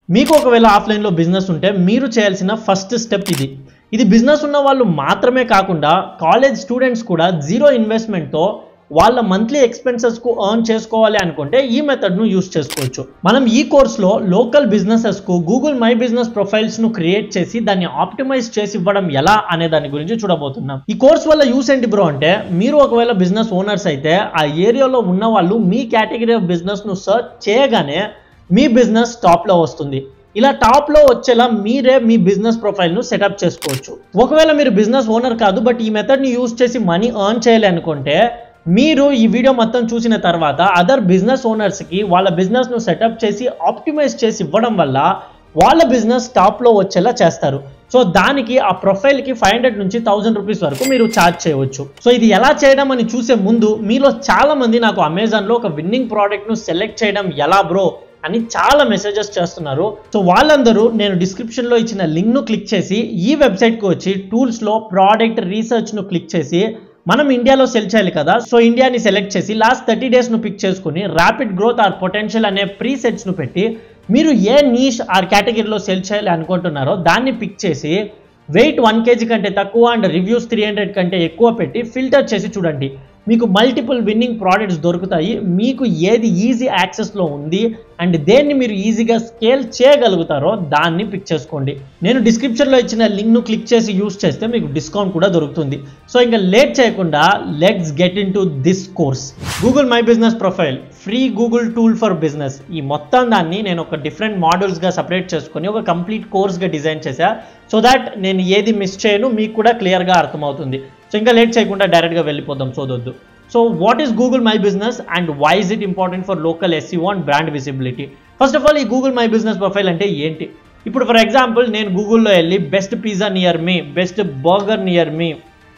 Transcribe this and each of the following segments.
మీకు ఒకవేళ ఆఫ్లైన్లో బిజినెస్ ఉంటే మీరు చేయాల్సిన ఫస్ట్ స్టెప్ ఇది ఇది బిజినెస్ ఉన్న వాళ్ళు మాత్రమే కాకుండా కాలేజ్ స్టూడెంట్స్ కూడా జీరో ఇన్వెస్ట్మెంట్తో వాళ్ళ మంత్లీ ఎక్స్పెన్సెస్కు ఎర్న్ చేసుకోవాలి అనుకుంటే ఈ మెథడ్ను యూస్ చేసుకోవచ్చు మనం ఈ కోర్స్లో లోకల్ బిజినెసెస్కు గూగుల్ మై బిజినెస్ ప్రొఫైల్స్ను క్రియేట్ చేసి దాన్ని ఆప్టిమైజ్ చేసి ఇవ్వడం ఎలా అనే దాని గురించి చూడబోతున్నాం ఈ కోర్స్ వల్ల యూస్ ఏంటి బ్రో అంటే మీరు ఒకవేళ బిజినెస్ ఓనర్స్ అయితే ఆ ఏరియాలో ఉన్న వాళ్ళు మీ కేటగిరీ ఆఫ్ బిజినెస్ను సర్చ్ చేయగానే మీ బిజినెస్ టాప్లో వస్తుంది ఇలా టాప్లో వచ్చేలా మీరే మీ బిజినెస్ ప్రొఫైల్ను సెటప్ చేసుకోవచ్చు ఒకవేళ మీరు బిజినెస్ ఓనర్ కాదు బట్ ఈ మెథడ్ని యూస్ చేసి మనీ ఎర్న్ చేయాలి అనుకుంటే మీరు ఈ వీడియో మొత్తం చూసిన తర్వాత అదర్ బిజినెస్ ఓనర్స్కి వాళ్ళ బిజినెస్ను సెటప్ చేసి ఆప్టిమైజ్ చేసి ఇవ్వడం వల్ల వాళ్ళ బిజినెస్ టాప్లో వచ్చేలా చేస్తారు సో దానికి ఆ ప్రొఫైల్కి ఫైవ్ హండ్రెడ్ నుంచి థౌసండ్ రూపీస్ వరకు మీరు ఛార్జ్ చేయవచ్చు సో ఇది ఎలా చేయడం అని చూసే ముందు మీలో చాలా మంది నాకు అమెజాన్లో ఒక విన్నింగ్ ప్రోడక్ట్ను సెలెక్ట్ చేయడం ఎలా బ్రో అని చాలా మెసేజెస్ చేస్తున్నారు సో వాళ్ళందరూ నేను డిస్క్రిప్షన్లో ఇచ్చిన లింక్ను క్లిక్ చేసి ఈ వెబ్సైట్కి వచ్చి టూల్స్లో ప్రోడక్ట్ రీసెర్చ్ను క్లిక్ చేసి మనం ఇండియాలో సెల్ చేయాలి కదా సో ఇండియాని సెలెక్ట్ చేసి లాస్ట్ థర్టీ డేస్ను పిక్ చేసుకుని ర్యాపిడ్ గ్రోత్ ఆర్ పొటెన్షియల్ అనే ప్రీ సెట్స్ను పెట్టి మీరు ఏ నీష్ ఆర్ కేటగిరీలో సెల్ చేయాలి అనుకుంటున్నారో దాన్ని పిక్ చేసి వెయిట్ వన్ కేజీ కంటే తక్కువ అండ్ రివ్యూస్ త్రీ హండ్రెడ్ కంటే ఎక్కువ పెట్టి ఫిల్టర్ చేసి చూడండి మీకు మల్టిపుల్ విన్నింగ్ ప్రోడక్ట్స్ దొరుకుతాయి మీకు ఏది ఈజీ యాక్సెస్లో ఉంది అండ్ దేన్ని మీరు ఈజీగా స్కేల్ చేయగలుగుతారో దాన్ని పిక్ చేసుకోండి నేను డిస్క్రిప్షన్లో ఇచ్చిన లింక్ను క్లిక్ చేసి యూస్ చేస్తే మీకు డిస్కౌంట్ కూడా దొరుకుతుంది సో ఇంకా లేట్ చేయకుండా let's get into this course Google my business profile free Google tool for business ఈ మొత్తం దాన్ని నేను ఒక డిఫరెంట్ మోడల్స్గా సపరేట్ చేసుకొని ఒక కంప్లీట్ కోర్స్గా డిజైన్ చేశా సో దాట్ నేను ఏది మిస్ చేయను మీకు కూడా క్లియర్గా అర్థమవుతుంది సో ఇంకా లేట్ చేయకుండా డైరెక్ట్గా వెళ్ళిపోదాం సోదొద్దు so what is Google my business and why is it important for local SEO and brand visibility first of all ఈ గూగుల్ మై బిజినెస్ ప్రొఫైల్ అంటే ఏంటి ఇప్పుడు ఫర్ ఎగ్జాంపుల్ నేను గూగుల్లో వెళ్ళి best pizza near me best burger near me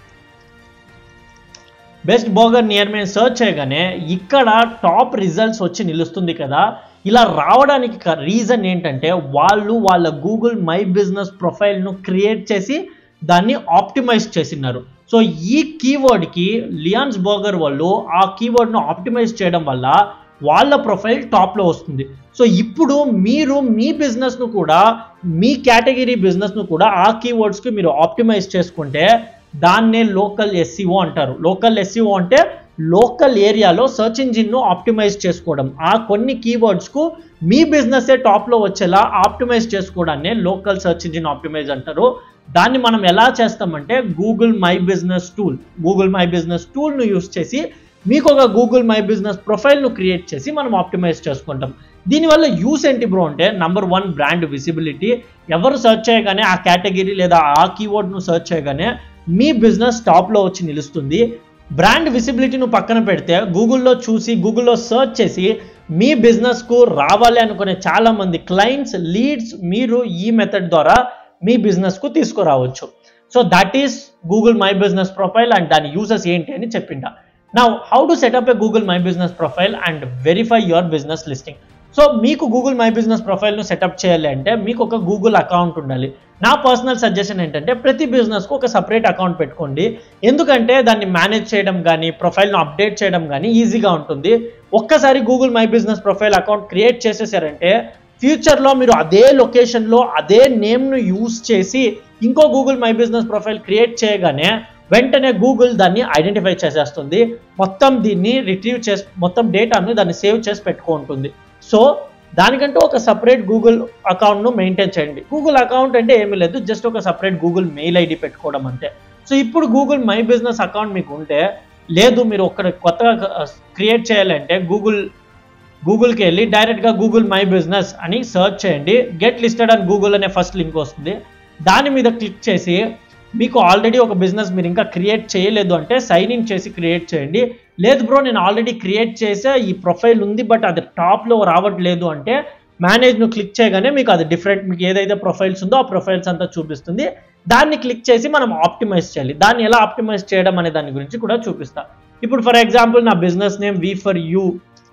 best burger near me search చేయగానే ఇక్కడ top results వచ్చి నిలుస్తుంది కదా ఇలా రావడానికి రీజన్ ఏంటంటే వాళ్ళు వాళ్ళ గూగుల్ మై బిజినెస్ ప్రొఫైల్ను క్రియేట్ చేసి దాన్ని ఆప్టిమైజ్ చేసినారు సో ఈ కీవర్డ్కి లియాన్స్ బర్గర్ వాళ్ళు ఆ కీవర్డ్ను ఆప్టిమైజ్ చేయడం వల్ల వాళ్ళ ప్రొఫైల్ టాప్లో వస్తుంది సో ఇప్పుడు మీరు మీ బిజినెస్ను కూడా మీ కేటగిరీ బిజినెస్ను కూడా ఆ కీవర్డ్స్కి మీరు ఆప్టిమైజ్ చేసుకుంటే దాన్నే లోకల్ ఎస్సీఓ అంటారు లోకల్ ఎస్సీఓ అంటే లోకల్ ఏరియాలో సెర్చ్ ఇంజిన్ను ఆప్టిమైజ్ చేసుకోవడం ఆ కొన్ని కీవర్డ్స్కు మీ బిజినెసే టాప్లో వచ్చేలా ఆప్టిమైజ్ చేసుకోవడాన్ని లోకల్ సెర్చ్ ఇంజిన్ ఆప్టిమైజ్ అంటారు దాన్ని మనం ఎలా చేస్తామంటే Google my business tool Google my business టూల్ను యూస్ చేసి మీకు ఒక గూగుల్ మై బిజినెస్ ప్రొఫైల్ను క్రియేట్ చేసి మనం ఆప్టిమైజ్ చేసుకుంటాం దీనివల్ల యూస్ ఏంటి బ్రో అంటే నంబర్ వన్ బ్రాండ్ విజిబిలిటీ ఎవరు సెర్చ్ చేయగానే ఆ కేటగిరీ లేదా ఆ కీవర్డ్ను సెర్చ్ చేయగానే మీ బిజినెస్ టాప్లో వచ్చి నిలుస్తుంది బ్రాండ్ విజిబిలిటీను పక్కన పెడితే గూగుల్లో చూసి గూగుల్లో సెర్చ్ చేసి మీ బిజినెస్కు రావాలి అనుకునే చాలామంది క్లయింట్స్ లీడ్స్ మీరు ఈ మెథడ్ ద్వారా మీ బిజినెస్కు తీసుకురావచ్చు so that is Google my business profile and దాని యూజెస్ ఏంటి అని చెప్పిండ నా how to set up a Google my business profile and verify your business listing so మీకు గూగుల్ మై బిజినెస్ ప్రొఫైల్ను సెటప్ చేయాలి అంటే మీకు ఒక గూగుల్ అకౌంట్ ఉండాలి నా పర్సనల్ సజెషన్ ఏంటంటే ప్రతి బిజినెస్కు ఒక సపరేట్ అకౌంట్ పెట్టుకోండి ఎందుకంటే దాన్ని మేనేజ్ చేయడం కానీ ప్రొఫైల్ను అప్డేట్ చేయడం కానీ ఈజీగా ఉంటుంది ఒక్కసారి Google my business profile account create చేసేసారంటే ఫ్యూచర్లో మీరు అదే లొకేషన్లో అదే నేమ్ను యూస్ చేసి ఇంకో Google my business profile create చేయగానే వెంటనే గూగుల్ దాన్ని ఐడెంటిఫై చేసేస్తుంది మొత్తం దీన్ని రిట్రీవ్ చేసి మొత్తం డేటాను దాన్ని సేవ్ చేసి పెట్టుకుంటుంది సో దానికంటూ ఒక సపరేట్ గూగుల్ అకౌంట్ను మెయింటైన్ చేయండి గూగుల్ అకౌంట్ అంటే ఏమీ లేదు జస్ట్ ఒక సపరేట్ గూగుల్ మెయిల్ ఐడి పెట్టుకోవడం అంతే సో ఇప్పుడు గూగుల్ మై బిజినెస్ అకౌంట్ మీకు ఉంటే లేదు మీరు ఒక్కడ కొత్తగా క్రియేట్ చేయాలంటే గూగుల్ గూగుల్కి వెళ్ళి డైరెక్ట్గా గూగుల్ మై బిజినెస్ అని సెర్చ్ చేయండి గెట్ లిస్టెడ్ అని గూగుల్ అనే ఫస్ట్ లింక్ వస్తుంది దాని మీద క్లిక్ చేసి మీకు ఆల్రెడీ ఒక బిజినెస్ మీరు ఇంకా క్రియేట్ చేయలేదు అంటే సైన్ ఇన్ చేసి క్రియేట్ చేయండి లేదు బ్రో నేను ఆల్రెడీ క్రియేట్ చేసే ఈ ప్రొఫైల్ ఉంది బట్ అది టాప్లో రావట్లేదు అంటే మేనేజ్ను క్లిక్ చేయగానే మీకు అది డిఫరెంట్ మీకు ఏదైతే ప్రొఫైల్స్ ఉందో ఆ ప్రొఫైల్స్ అంతా చూపిస్తుంది దాన్ని క్లిక్ చేసి మనం ఆప్టిమైజ్ చేయాలి దాన్ని ఎలా ఆప్టిమైజ్ చేయడం అనే దాని గురించి కూడా చూపిస్తా ఇప్పుడు ఫర్ ఎగ్జాంపుల్ నా business name we for you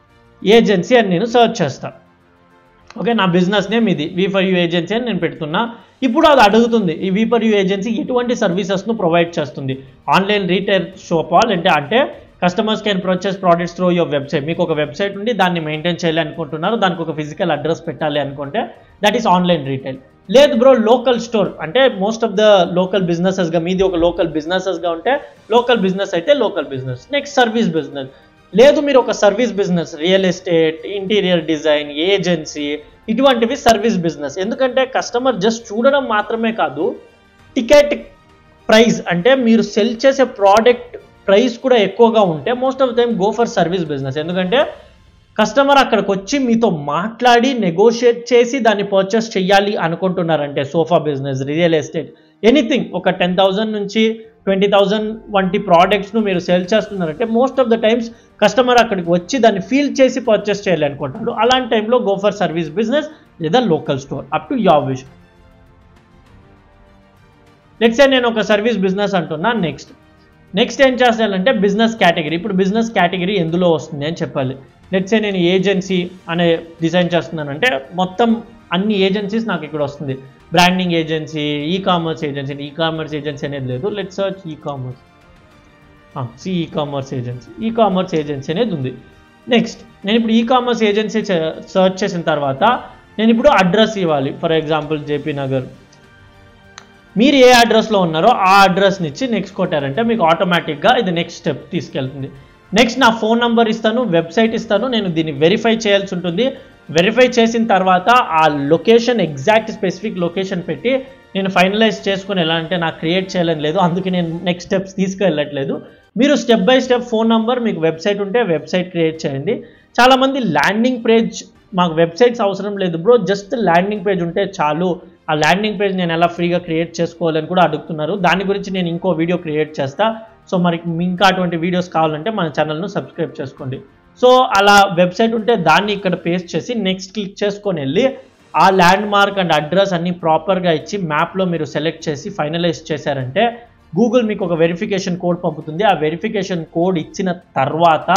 agency అని నేను సర్చ్ చేస్తాను ఓకే నా బిజినెస్ నేమ్ ఇది వి ఫర్ యూ ఏజెన్సీ అని నేను పెడుతున్నా ఇప్పుడు అది అడుగుతుంది ఈ వి ఫర్ యూ ఏజెన్సీ ఎటువంటి సర్వీసెస్ను ప్రొవైడ్ చేస్తుంది ఆన్లైన్ రీటైల్ షాపా అంటే అంటే customers can purchase products through your website మీకు ఒక వెబ్సైట్ ఉండి దాన్ని మెయింటైన్ చేయాలి అనుకుంటున్నారు దానికి ఒక ఫిజికల్ అడ్రస్ పెట్టాలి అనుకుంటే దట్ ఈస్ ఆన్లైన్ రీటైల్ లేదు బ్రో లోకల్ స్టోర్ అంటే మోస్ట్ ఆఫ్ ద లోకల్ బిజినెసెస్గా మీది ఒక లోకల్ బిజినెసెస్గా ఉంటే లోకల్ బిజినెస్ అయితే local business next service business లేదు మీరు ఒక service business real estate interior design agency ఇటువంటివి సర్వీస్ బిజినెస్ ఎందుకంటే కస్టమర్ జస్ట్ చూడడం మాత్రమే కాదు టికెట్ ప్రైస్ అంటే మీరు సెల్ చేసే ప్రోడక్ట్ ప్రైస్ కూడా ఎక్కువగా ఉంటే most of time go for service business ఎందుకంటే కస్టమర్ అక్కడికి వచ్చి మీతో మాట్లాడి నెగోషియేట్ చేసి దాన్ని పర్చేస్ చేయాలి అనుకుంటున్నారంటే sofa business real estate anything ఒక టెన్ థౌజండ్ నుంచి ట్వంటీ థౌజండ్ వంటి ప్రోడక్ట్స్ను మీరు సెల్ చేస్తున్నారంటే most of the times customer అక్కడికి వచ్చి దాన్ని ఫీల్ చేసి పర్చేస్ చేయాలి అనుకుంటాడు అలాంటి టైంలో గో ఫర్ సర్వీస్ బిజినెస్ లేదా local store up to your wish next నేను ఒక సర్వీస్ బిజినెస్ అంటున్నా నెక్స్ట్ నెక్స్ట్ ఏం చేస్తానంటే బిజినెస్ కేటగిరీ ఇప్పుడు బిజినెస్ కేటగిరీ ఎందులో వస్తుంది అని చెప్పాలి నెక్స్ట్ నేను ఏజెన్సీ అనే డిజైన్ చేస్తున్నానంటే మొత్తం అన్ని ఏజెన్సీస్ నాకు ఇక్కడ వస్తుంది branding agency ecommerce agency ecommerce agency అనేది లేదు let search ecommerce see ecommerce agency ecommerce agency అనేది ఉంది నెక్స్ట్ నేను ఇప్పుడు ఈ కామర్స్ ఏజెన్సీ సర్చ్ చేసిన తర్వాత నేను ఇప్పుడు అడ్రస్ ఇవ్వాలి ఫర్ ఎగ్జాంపుల్ జేపీ నగర్ మీరు ఏ అడ్రస్లో ఉన్నారో ఆ అడ్రస్ని ఇచ్చి నెక్స్ట్ కొట్టారంటే మీకు ఆటోమేటిక్గా ఇది నెక్స్ట్ స్టెప్ తీసుకెళ్తుంది నెక్స్ట్ నా ఫోన్ నంబర్ ఇస్తాను వెబ్సైట్ ఇస్తాను నేను దీన్ని వెరిఫై చేయాల్సి ఉంటుంది వెరిఫై చేసిన తర్వాత ఆ లొకేషన్ ఎగ్జాక్ట్ స్పెసిఫిక్ లొకేషన్ పెట్టి నేను ఫైనలైజ్ చేసుకుని ఎలా అంటే నాకు క్రియేట్ చేయాలని లేదు అందుకే నేను నెక్స్ట్ స్టెప్స్ తీసుకెళ్ళట్లేదు మీరు step by step phone number మీకు వెబ్సైట్ ఉంటే వెబ్సైట్ క్రియేట్ చేయండి చాలామంది ల్యాండింగ్ పేజ్ మాకు వెబ్సైట్స్ అవసరం లేదు బ్రో జస్ట్ ల్యాండింగ్ పేజ్ ఉంటే చాలు ఆ ల్యాండింగ్ పేజ్ నేను ఎలా ఫ్రీగా క్రియేట్ చేసుకోవాలని కూడా అడుగుతున్నారు దాని గురించి నేను ఇంకో వీడియో క్రియేట్ చేస్తా సో మరి ఇంకా అటువంటి వీడియోస్ కావాలంటే మన ఛానల్ను సబ్స్క్రైబ్ చేసుకోండి సో అలా వెబ్సైట్ ఉంటే దాన్ని ఇక్కడ పేస్ట్ చేసి నెక్స్ట్ క్లిక్ చేసుకొని వెళ్ళి ఆ ల్యాండ్ మార్క్ అండ్ అడ్రస్ అన్ని ప్రాపర్గా ఇచ్చి మ్యాప్లో మీరు సెలెక్ట్ చేసి ఫైనలైజ్ చేశారంటే గూగుల్ మీకు ఒక వెరిఫికేషన్ కోడ్ పంపుతుంది ఆ వెరిఫికేషన్ కోడ్ ఇచ్చిన తర్వాత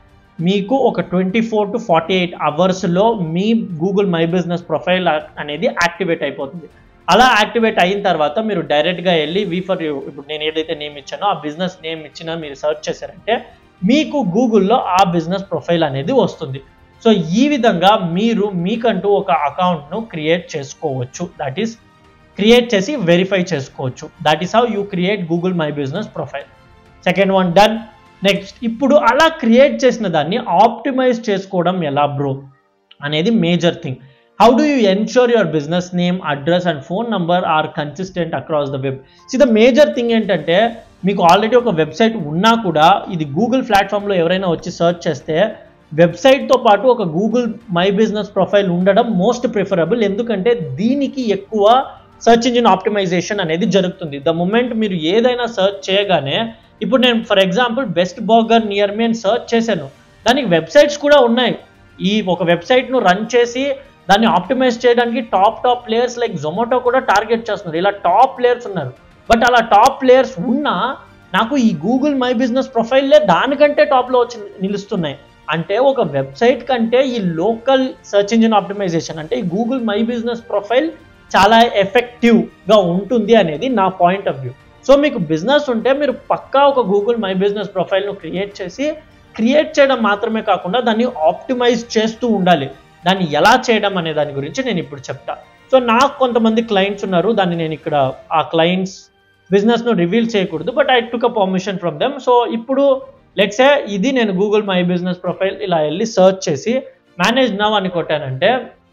మీకు ఒక twenty four to forty eight అవర్స్లో మీ గూగుల్ మై బిజినెస్ ప్రొఫైల్ అనేది యాక్టివేట్ అయిపోతుంది అలా యాక్టివేట్ అయిన తర్వాత మీరు డైరెక్ట్గా వెళ్ళి వి ఫర్ యూ ఇప్పుడు నేను ఏదైతే నేమ్ ఇచ్చానో ఆ బిజినెస్ నేమ్ ఇచ్చినా మీరు సెర్చ్ చేశారంటే మీకు గూగుల్లో ఆ బిజినెస్ ప్రొఫైల్ అనేది వస్తుంది సో ఈ విధంగా మీరు మీకంటూ ఒక అకౌంట్ను క్రియేట్ చేసుకోవచ్చు దట్ ఈస్ క్రియేట్ చేసి వెరిఫై చేసుకోవచ్చు that is how you create Google my business profile second one done next ఇప్పుడు అలా క్రియేట్ చేసిన దాన్ని ఆప్టిమైజ్ చేసుకోవడం ఎలా బ్రో అనేది major thing how do you ensure your business name address and phone number are consistent across the website the major thing ఏంటంటే మీకు already ఒక వెబ్సైట్ ఉన్నా కూడా ఇది గూగుల్ ప్లాట్ఫామ్లో ఎవరైనా వచ్చి సర్చ్ చేస్తే వెబ్సైట్తో పాటు ఒక గూగుల్ మై బిజినెస్ ప్రొఫైల్ ఉండడం మోస్ట్ ప్రిఫరబుల్ ఎందుకంటే దీనికి ఎక్కువ సర్చ్ ఇంజిన్ ఆప్టిమైజేషన్ అనేది జరుగుతుంది ద మూమెంట్ మీరు ఏదైనా సర్చ్ చేయగానే ఇప్పుడు నేను for example best burger near me అని సర్చ్ చేశాను దానికి వెబ్సైట్స్ కూడా ఉన్నాయి ఈ ఒక వెబ్సైట్ను రన్ చేసి దాన్ని ఆప్టిమైజ్ చేయడానికి top top players like Zomato కూడా టార్గెట్ చేస్తున్నారు ఇలా టాప్ ప్లేయర్స్ ఉన్నారు బట్ అలా టాప్ ప్లేయర్స్ ఉన్నా నాకు ఈ గూగుల్ మై బిజినెస్ ప్రొఫైల్లే దానికంటే టాప్లో వచ్చి నిలుస్తున్నాయి అంటే ఒక వెబ్సైట్ కంటే ఈ లోకల్ సర్చ్ ఇంజిన్ ఆప్టిమైజేషన్ అంటే ఈ గూగుల్ మై బిజినెస్ ప్రొఫైల్ చాలా ఎఫెక్టివ్గా ఉంటుంది అనేది నా పాయింట్ ఆఫ్ వ్యూ సో మీకు బిజినెస్ ఉంటే మీరు పక్కా ఒక గూగుల్ మై బిజినెస్ ప్రొఫైల్ను క్రియేట్ చేసి క్రియేట్ చేయడం మాత్రమే కాకుండా దాన్ని ఆప్టిమైజ్ చేస్తూ ఉండాలి దాన్ని ఎలా చేయడం అనే దాని గురించి నేను ఇప్పుడు చెప్తా సో నాకు కొంతమంది క్లయింట్స్ ఉన్నారు దాన్ని నేను ఇక్కడ ఆ క్లయింట్స్ బిజినెస్ను రివీల్ చేయకూడదు but I took a permission from them so ఇప్పుడు లెట్సే ఇది నేను గూగుల్ మై బిజినెస్ ప్రొఫైల్ ఇలా వెళ్ళి సర్చ్ చేసి మేనేజ్ నవ్ అని కొట్టానంటే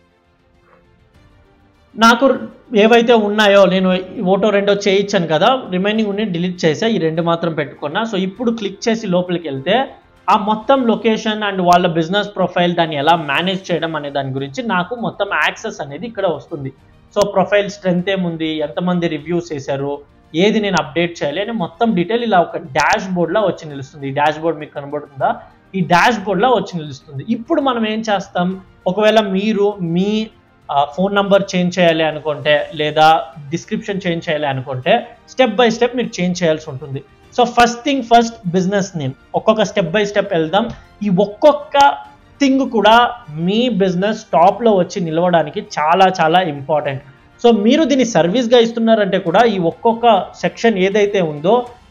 నాకు ఏవైతే ఉన్నాయో నేను ఓటో రెండో చేయించాను కదా రిమైనింగ్ ఉండి డిలీట్ చేసా ఈ రెండు మాత్రం పెట్టుకున్నా సో ఇప్పుడు క్లిక్ చేసి లోపలికి వెళ్తే ఆ మొత్తం లొకేషన్ అండ్ వాళ్ళ బిజినెస్ ప్రొఫైల్ దాన్ని ఎలా మేనేజ్ చేయడం అనే దాని గురించి నాకు మొత్తం యాక్సెస్ అనేది ఇక్కడ వస్తుంది సో ప్రొఫైల్ స్ట్రెంత్ ఏముంది ఎంతమంది రివ్యూస్ చేశారు ఏది నేను అప్డేట్ చేయాలి అని మొత్తం డీటెయిల్ ఇలా ఒక డాష్ బోర్డ్లా వచ్చి నిలుస్తుంది ఈ డాష్ బోర్డ్ మీకు కనబడుతుందా ఈ డాష్ బోర్డ్లా వచ్చి నిలుస్తుంది ఇప్పుడు మనం ఏం చేస్తాం ఒకవేళ మీరు మీ ఫోన్ నంబర్ చేంజ్ చేయాలి అనుకుంటే లేదా డిస్క్రిప్షన్ చేంజ్ చేయాలి అనుకుంటే స్టెప్ బై స్టెప్ మీరు చేంజ్ చేయాల్సి ఉంటుంది so first thing first business name ఒక్కొక్క స్టెప్ బై స్టెప్ వెళ్దాం ఈ ఒక్కొక్క థింగ్ కూడా మీ బిజినెస్ టాప్లో వచ్చి నిలవడానికి చాలా చాలా ఇంపార్టెంట్ సో మీరు దీన్ని సర్వీస్గా ఇస్తున్నారంటే కూడా ఈ ఒక్కొక్క సెక్షన్ ఏదైతే ఉందో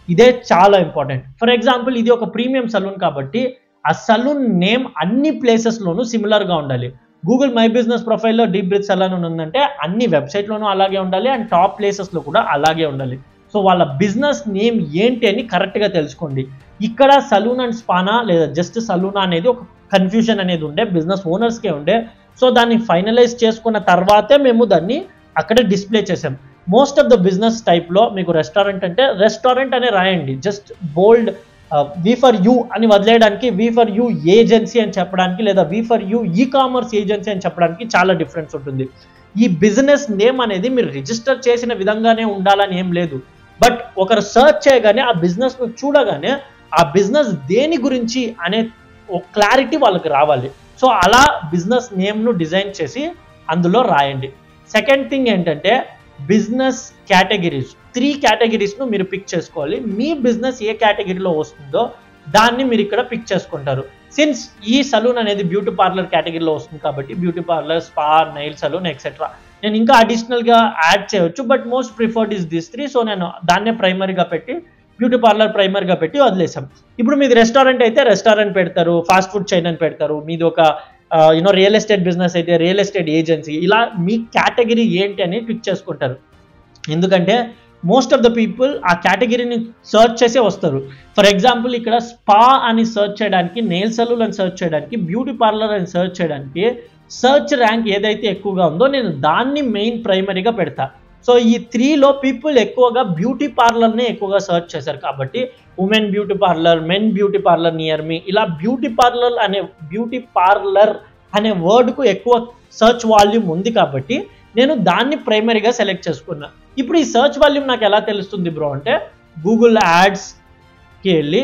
ఇదే చాలా ఇంపార్టెంట్ ఫర్ ఎగ్జాంపుల్ ఇది ఒక ప్రీమియం సలూన్ కాబట్టి ఆ సలూన్ నేమ్ అన్ని ప్లేసెస్లోనూ సిమిలర్గా ఉండాలి గూగుల్ మై బిజినెస్ ప్రొఫైల్లో డీప్ బ్రిత్ సలూన్ ఉందంటే అన్ని వెబ్సైట్లోనూ అలాగే ఉండాలి అండ్ టాప్ ప్లేసెస్లో కూడా అలాగే ఉండాలి సో వాళ్ళ బిజినెస్ నేమ్ ఏంటి అని కరెక్ట్గా తెలుసుకోండి ఇక్కడ సలూన్ అండ్ స్పానా లేదా జస్ట్ సలూనా అనేది ఒక కన్ఫ్యూజన్ అనేది ఉండే బిజినెస్ ఓనర్స్కే ఉండే సో దాన్ని ఫైనలైజ్ చేసుకున్న తర్వాతే మేము దాన్ని అక్కడ డిస్ప్లే చేసాం మోస్ట్ ఆఫ్ ద బిజినెస్ టైప్లో మీకు రెస్టారెంట్ అంటే రెస్టారెంట్ అనే రాయండి just bold we for you అని వదిలేయడానికి వి ఫర్ యూ ఏజెన్సీ అని చెప్పడానికి లేదా we for you ecommerce agency అని చెప్పడానికి చాలా డిఫరెన్స్ ఉంటుంది ఈ బిజినెస్ నేమ్ అనేది మీరు రిజిస్టర్ చేసిన విధంగానే ఉండాలని ఏం లేదు బట్ ఒకరు సర్చ్ చేయగానే ఆ బిజినెస్ను చూడగానే ఆ బిజినెస్ దేని గురించి అనే ఒక క్లారిటీ వాళ్ళకి రావాలి సో అలా బిజినెస్ నేమ్ను డిజైన్ చేసి అందులో రాయండి సెకండ్ థింగ్ ఏంటంటే బిజినెస్ కేటగిరీస్ త్రీ కేటగిరీస్ను మీరు పిక్ చేసుకోవాలి మీ బిజినెస్ ఏ కేటగిరీలో వస్తుందో దాన్ని మీరు ఇక్కడ పిక్ చేసుకుంటారు సిన్స్ ఈ సలూన్ అనేది బ్యూటీ పార్లర్ కేటగిరీలో వస్తుంది కాబట్టి beauty parlour spa nail salon etcetera నేను ఇంకా అడిషనల్గా యాడ్ చేయొచ్చు but most preferred is this three so నేను దాన్నే ప్రైమరీగా పెట్టి బ్యూటీ పార్లర్ ప్రైమర్గా పెట్టి వదిలేసాం ఇప్పుడు మీది రెస్టారెంట్ అయితే రెస్టారెంట్ పెడతారు ఫాస్ట్ ఫుడ్ చైన్ అని పెడతారు మీది ఒక యూనో రియల్ ఎస్టేట్ బిజినెస్ అయితే రియల్ ఎస్టేట్ ఏజెన్సీ ఇలా మీ కేటగిరీ ఏంటి అని పిక్ చేసుకుంటారు ఎందుకంటే మోస్ట్ ఆఫ్ ద పీపుల్ ఆ కేటగిరీని సర్చ్ చేసే వస్తారు ఫర్ ఎగ్జాంపుల్ ఇక్కడ స్పా అని సర్చ్ చేయడానికి నెయిల్ సలూన్ అని సర్చ్ చేయడానికి బ్యూటీ పార్లర్ అని సర్చ్ చేయడానికి సర్చ్ ర్యాంక్ ఏదైతే ఎక్కువగా ఉందో నేను దాన్ని మెయిన్ ప్రైమరీగా పెడతా సో ఈ త్రీలో పీపుల్ ఎక్కువగా బ్యూటీ పార్లర్నే ఎక్కువగా సర్చ్ చేశారు కాబట్టి women beauty parlour men beauty parlour near me ఇలా బ్యూటీ పార్లర్ అనే బ్యూటీ పార్లర్ అనే వర్డ్కు ఎక్కువ సర్చ్ వాల్యూమ్ ఉంది కాబట్టి నేను దాన్ని ప్రైమరీగా సెలెక్ట్ చేసుకున్నా ఇప్పుడు ఈ సర్చ్ వాల్యూమ్ నాకు ఎలా తెలుస్తుంది బ్రో అంటే గూగుల్ యాడ్స్కి వెళ్ళి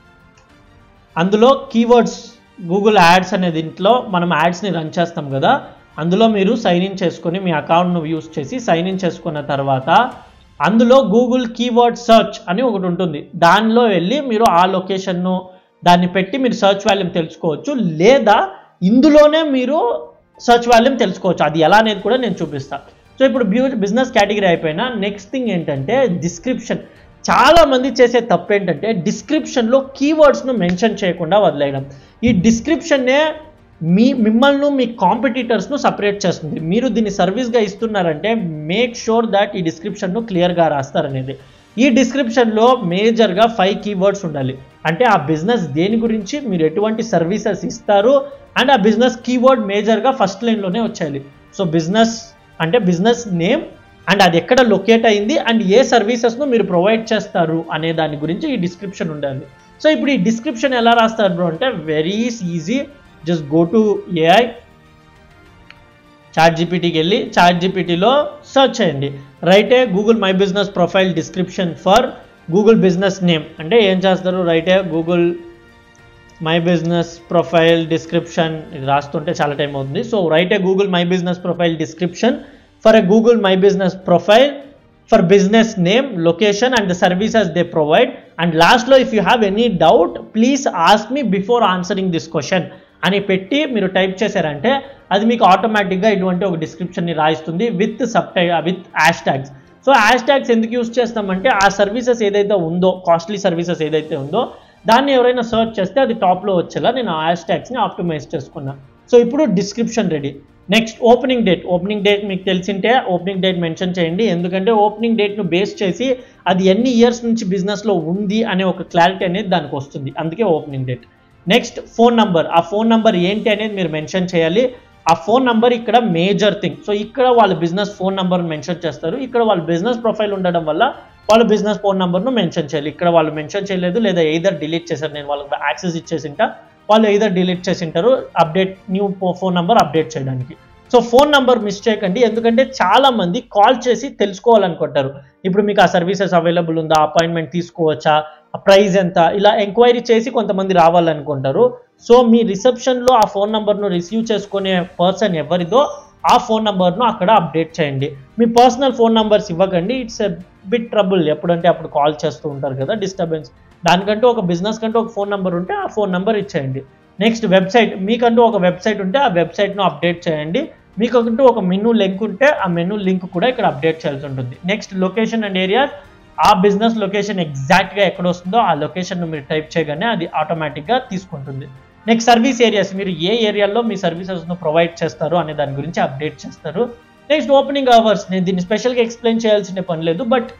అందులో కీవర్డ్స్ గూగుల్ యాడ్స్ అనే దీంట్లో మనం యాడ్స్ని రన్ చేస్తాం కదా అందులో మీరు సైన్ ఇన్ చేసుకొని మీ అకౌంట్ను యూస్ చేసి సైన్ ఇన్ చేసుకున్న తర్వాత అందులో గూగుల్ కీవర్డ్ సర్చ్ అని ఒకటి ఉంటుంది దానిలో వెళ్ళి మీరు ఆ లొకేషన్ను దాన్ని పెట్టి మీరు సర్చ్ వాల్యూమ్ తెలుసుకోవచ్చు లేదా ఇందులోనే మీరు సర్చ్ వాల్యూమ్ తెలుసుకోవచ్చు అది ఎలా అనేది కూడా నేను చూపిస్తాను సో ఇప్పుడు బ్యూ బిజినెస్ కేటగిరీ అయిపోయినా నెక్స్ట్ థింగ్ ఏంటంటే డిస్క్రిప్షన్ చాలా మంది చేసే తప్పు ఏంటంటే డిస్క్రిప్షన్లో కీవర్డ్స్ను మెన్షన్ చేయకుండా వదిలేయడం ఈ డిస్క్రిప్షన్నే మీ మిమ్మల్ని మీ కాంపిటీటర్స్ను సపరేట్ చేస్తుంది మీరు దీన్ని సర్వీస్గా ఇస్తున్నారంటే మేక్ షూర్ దాట్ ఈ డిస్క్రిప్షన్ను క్లియర్గా రాస్తారనేది ఈ డిస్క్రిప్షన్లో మేజర్గా ఫైవ్ కీవర్డ్స్ ఉండాలి అంటే ఆ బిజినెస్ దేని గురించి మీరు ఎటువంటి సర్వీసెస్ ఇస్తారు అండ్ ఆ బిజినెస్ కీవర్డ్ మేజర్గా ఫస్ట్ లైన్లోనే వచ్చేయాలి సో బిజినెస్ అంటే బిజినెస్ నేమ్ అండ్ అది ఎక్కడ లొకేట్ అయింది అండ్ ఏ సర్వీసెస్ను మీరు ప్రొవైడ్ చేస్తారు అనే దాని గురించి ఈ డిస్క్రిప్షన్ ఉండాలి సో ఇప్పుడు ఈ డిస్క్రిప్షన్ ఎలా రాస్తారు బ్రో అంటే very easy just go to AI chat జీపీటీకి వెళ్ళి చాట్ జీపీటీలో సర్చ్ చేయండి write a Google my business profile description for Google business name అంటే ఏం చేస్తారు write a Google my business profile description ఇది రాస్తుంటే చాలా టైం అవుతుంది so write a Google my business profile description for a Google my business profile for business name location and the services they provide and లాస్ట్లో if you have any doubt please ask me before answering this question అని పెట్టి మీరు type చేశారంటే అది మీకు ఆటోమేటిక్గా ఇటువంటి ఒక డిస్క్రిప్షన్ని రాయిస్తుంది with sub with hashtags so hashtags ఎందుకు యూస్ చేస్తామంటే ఆ సర్వీసెస్ ఏదైతే ఉందో కాస్ట్లీ సర్వీసెస్ ఏదైతే ఉందో దాన్ని ఎవరైనా సర్చ్ చేస్తే అది టాప్లో వచ్చేలా నేను ఆ హ్యాష్ ట్యాగ్స్ని ఆప్టిమైజ్ చేసుకున్నా సో ఇప్పుడు description ready next opening date opening date మీకు తెలిసింటే ఓపెనింగ్ డేట్ మెన్షన్ చేయండి ఎందుకంటే ఓపెనింగ్ డేట్ను బేస్ చేసి అది ఎన్ని ఇయర్స్ నుంచి బిజినెస్లో ఉంది అనే ఒక క్లారిటీ అనేది దానికి వస్తుంది అందుకే opening date next phone number ఆ ఫోన్ నంబర్ ఏంటి అనేది మీరు మెన్షన్ చేయాలి ఆ ఫోన్ నంబర్ ఇక్కడ మేజర్ థింగ్ సో ఇక్కడ వాళ్ళ బిజినెస్ ఫోన్ నంబర్ మెన్షన్ చేస్తారు ఇక్కడ వాళ్ళ బిజినెస్ ప్రొఫైల్ ఉండడం వల్ల వాళ్ళ బిజినెస్ ఫోన్ నంబర్ను మెన్షన్ చేయాలి ఇక్కడ వాళ్ళు మెన్షన్ చేయలేదు లేదా ఎయిదర్ డిలీట్ చేశారు నేను వాళ్ళకి యాక్సెస్ ఇచ్చేసింటా వాళ్ళు ఎయిదర్ డిలీట్ చేసింటారు update new phone number update చేయడానికి సో ఫోన్ నంబర్ మిస్ చేయకండి ఎందుకంటే చాలా మంది కాల్ చేసి తెలుసుకోవాలనుకుంటారు ఇప్పుడు మీకు ఆ సర్వీసెస్ అవైలబుల్ ఉందా అపాయింట్మెంట్ తీసుకోవచ్చా ప్రైస్ ఎంత ఇలా ఎంక్వైరీ చేసి కొంతమంది రావాలనుకుంటారు సో మీ రిసెప్షన్లో ఆ ఫోన్ నంబర్ను రిసీవ్ చేసుకునే పర్సన్ ఎవరిదో ఆ ఫోన్ నంబర్ను అక్కడ అప్డేట్ చేయండి మీ పర్సనల్ ఫోన్ నంబర్స్ ఇవ్వకండి ఇట్స్ ఎ బిట్ ట్రబుల్ ఎప్పుడంటే అప్పుడు కాల్ చేస్తూ ఉంటారు కదా డిస్టర్బెన్స్ దానికంటూ ఒక బిజినెస్ కంటూ ఒక ఫోన్ నెంబర్ ఉంటే ఆ ఫోన్ నెంబర్ ఇచ్చేయండి నెక్స్ట్ వెబ్సైట్ మీకంటూ ఒక వెబ్సైట్ ఉంటే ఆ వెబ్సైట్ను అప్డేట్ చేయండి మీకంటూ ఒక మెనూ లింక్ ఉంటే ఆ మెనూ లింక్ కూడా ఇక్కడ అప్డేట్ చేయాల్సి ఉంటుంది నెక్స్ట్ లొకేషన్ అండ్ ఏరియా ఆ బిజినెస్ లొకేషన్ ఎగ్జాక్ట్గా ఎక్కడ వస్తుందో ఆ లొకేషన్ మీరు టైప్ చేయగానే అది ఆటోమేటిక్గా తీసుకుంటుంది నెక్స్ట్ సర్వీస్ ఏరియాస్ మీరు ఏ ఏరియాలో మీ సర్వీసెస్ను ప్రొవైడ్ చేస్తారు అనే దాని గురించి అప్డేట్ చేస్తారు నెక్స్ట్ ఓపెనింగ్ అవర్స్ నేను దీన్ని స్పెషల్గా ఎక్స్ప్లెయిన్ చేయాల్సిన పని లేదు బట్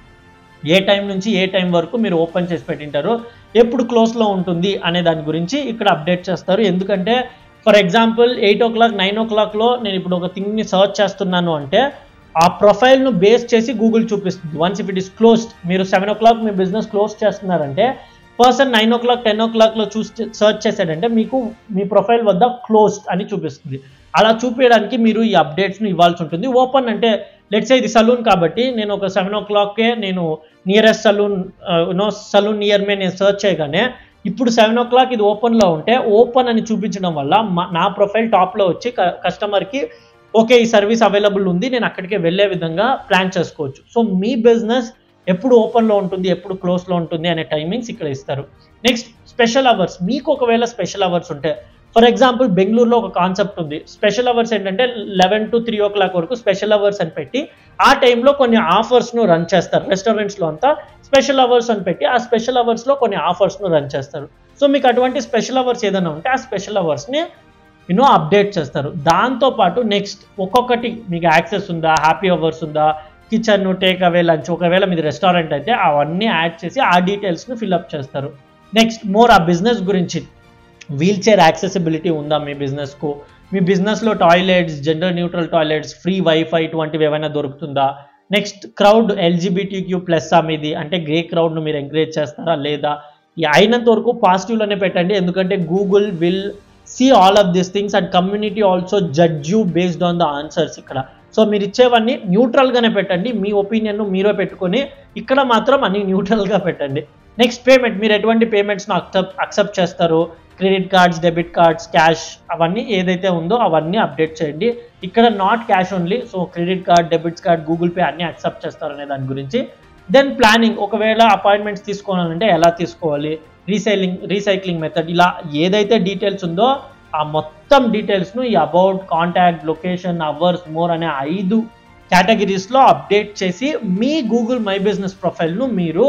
ఏ టైం నుంచి ఏ టైం వరకు మీరు ఓపెన్ చేసి పెట్టింటారు ఎప్పుడు క్లోజ్లో ఉంటుంది అనే దాని గురించి ఇక్కడ అప్డేట్ చేస్తారు ఎందుకంటే for example eight o'clock nine ఓ క్లాక్లో నేను ఇప్పుడు ఒక థింగ్ని సర్చ్ చేస్తున్నాను అంటే ఆ ప్రొఫైల్ను బేస్ చేసి గూగుల్ చూపిస్తుంది once if it is closed మీరు సెవెన్ ఓ క్లాక్ మీ బిజినెస్ క్లోజ్ చేస్తున్నారంటే person nine o'clock ten ఓ క్లాక్లో చూస్ సర్చ్ చేశాడంటే మీకు మీ ప్రొఫైల్ వద్ద క్లోజ్డ్ అని చూపిస్తుంది అలా చూపించడానికి మీరు ఈ అప్డేట్స్ని ఇవ్వాల్సి ఉంటుంది ఓపెన్ అంటే లెట్స్ ఇది సలూన్ కాబట్టి నేను ఒక సెవెన్ ఓ క్లాక్కే నేను nearest salon no salon near me నేను సర్చ్ చేయగానే ఇప్పుడు సెవెన్ ఓ క్లాక్ ఇది ఓపెన్లో ఉంటే ఓపెన్ అని చూపించడం వల్ల మా- నా ప్రొఫైల్ టాప్లో వచ్చి కస్టమర్కి ఓకే ఈ సర్వీస్ అవైలబుల్ ఉంది నేను అక్కడికి వెళ్ళే విధంగా ప్లాన్ చేసుకోవచ్చు సో మీ బిజినెస్ ఎప్పుడు ఓపెన్లో ఉంటుంది ఎప్పుడు క్లోజ్లో ఉంటుంది అనే టైమింగ్స్ ఇక్కడ ఇస్తారు నెక్స్ట్ స్పెషల్ అవర్స్ మీకు ఒకవేళ స్పెషల్ అవర్స్ ఉంటే ఫర్ ఎగ్జాంపుల్ బెంగళూరులో ఒక కాన్సెప్ట్ ఉంది స్పెషల్ అవర్స్ ఏంటంటే eleven to three o'clock వరకు స్పెషల్ అవర్స్ అని పెట్టి ఆ టైంలో కొన్ని ఆఫర్స్ను రన్ చేస్తారు రెస్టారెంట్స్లో అంతా స్పెషల్ అవర్స్ అని పెట్టి ఆ స్పెషల్ అవర్స్లో కొన్ని ఆఫర్స్ను రన్ చేస్తారు సో మీకు అటువంటి స్పెషల్ అవర్స్ ఏదైనా ఉంటే ఆ స్పెషల్ అవర్స్ని యూనో అప్డేట్ చేస్తారు దాంతోపాటు నెక్స్ట్ ఒక్కొక్కటి మీకు యాక్సెస్ ఉందా హ్యాపీ అవర్స్ ఉందా కిచెన్ టేక్ అవే లంచ్ ఒకవేళ మీది రెస్టారెంట్ అయితే అవన్నీ యాడ్ చేసి ఆ డీటెయిల్స్ను ఫిల్అప్ చేస్తారు నెక్స్ట్ మోర్ ఆ బిజినెస్ గురించి వీల్ చైర్ యాక్సెసిబిలిటీ ఉందా మీ బిజినెస్కు మీ బిజినెస్లో toilets gender neutral toilets free wifi ఇటువంటివి ఏమైనా దొరుకుతుందా next crowd LGBT Q plus మీది అంటే గ్రే క్రౌడ్ను మీరు ఎంకరేజ్ చేస్తారా లేదా ఈ అయినంత వరకు పాజిటివ్లోనే పెట్టండి ఎందుకంటే Google will see all of these things and community also judge you based on the answers ఇక్కడ సో మీరు ఇచ్చేవన్నీ న్యూట్రల్గానే పెట్టండి మీ ఒపీనియన్ మీరే పెట్టుకొని ఇక్కడ మాత్రం అన్ని న్యూట్రల్గా పెట్టండి నెక్స్ట్ పేమెంట్ మీరు ఎటువంటి పేమెంట్స్ను అక్సెప్ట్ అక్సెప్ట్ చేస్తారు credit cards debit cards cash అవన్నీ ఏదైతే ఉందో అవన్నీ అప్డేట్ చేయండి ఇక్కడ not cash only so credit card debit card Google Pay అన్నీ అక్సెప్ట్ చేస్తారు అనే దాని గురించి దెన్ ప్లానింగ్ ఒకవేళ అపాయింట్మెంట్స్ తీసుకోవాలంటే ఎలా తీసుకోవాలి రీసైలింగ్ రీసైక్లింగ్ మెథడ్ ఇలా ఏదైతే డీటెయిల్స్ ఉందో ఆ మొత్తం డీటెయిల్స్ను ఈ about contact location hours more అనే ఐదు కేటగిరీస్లో అప్డేట్ చేసి మీ గూగుల్ మై బిజినెస్ ప్రొఫైల్ను మీరు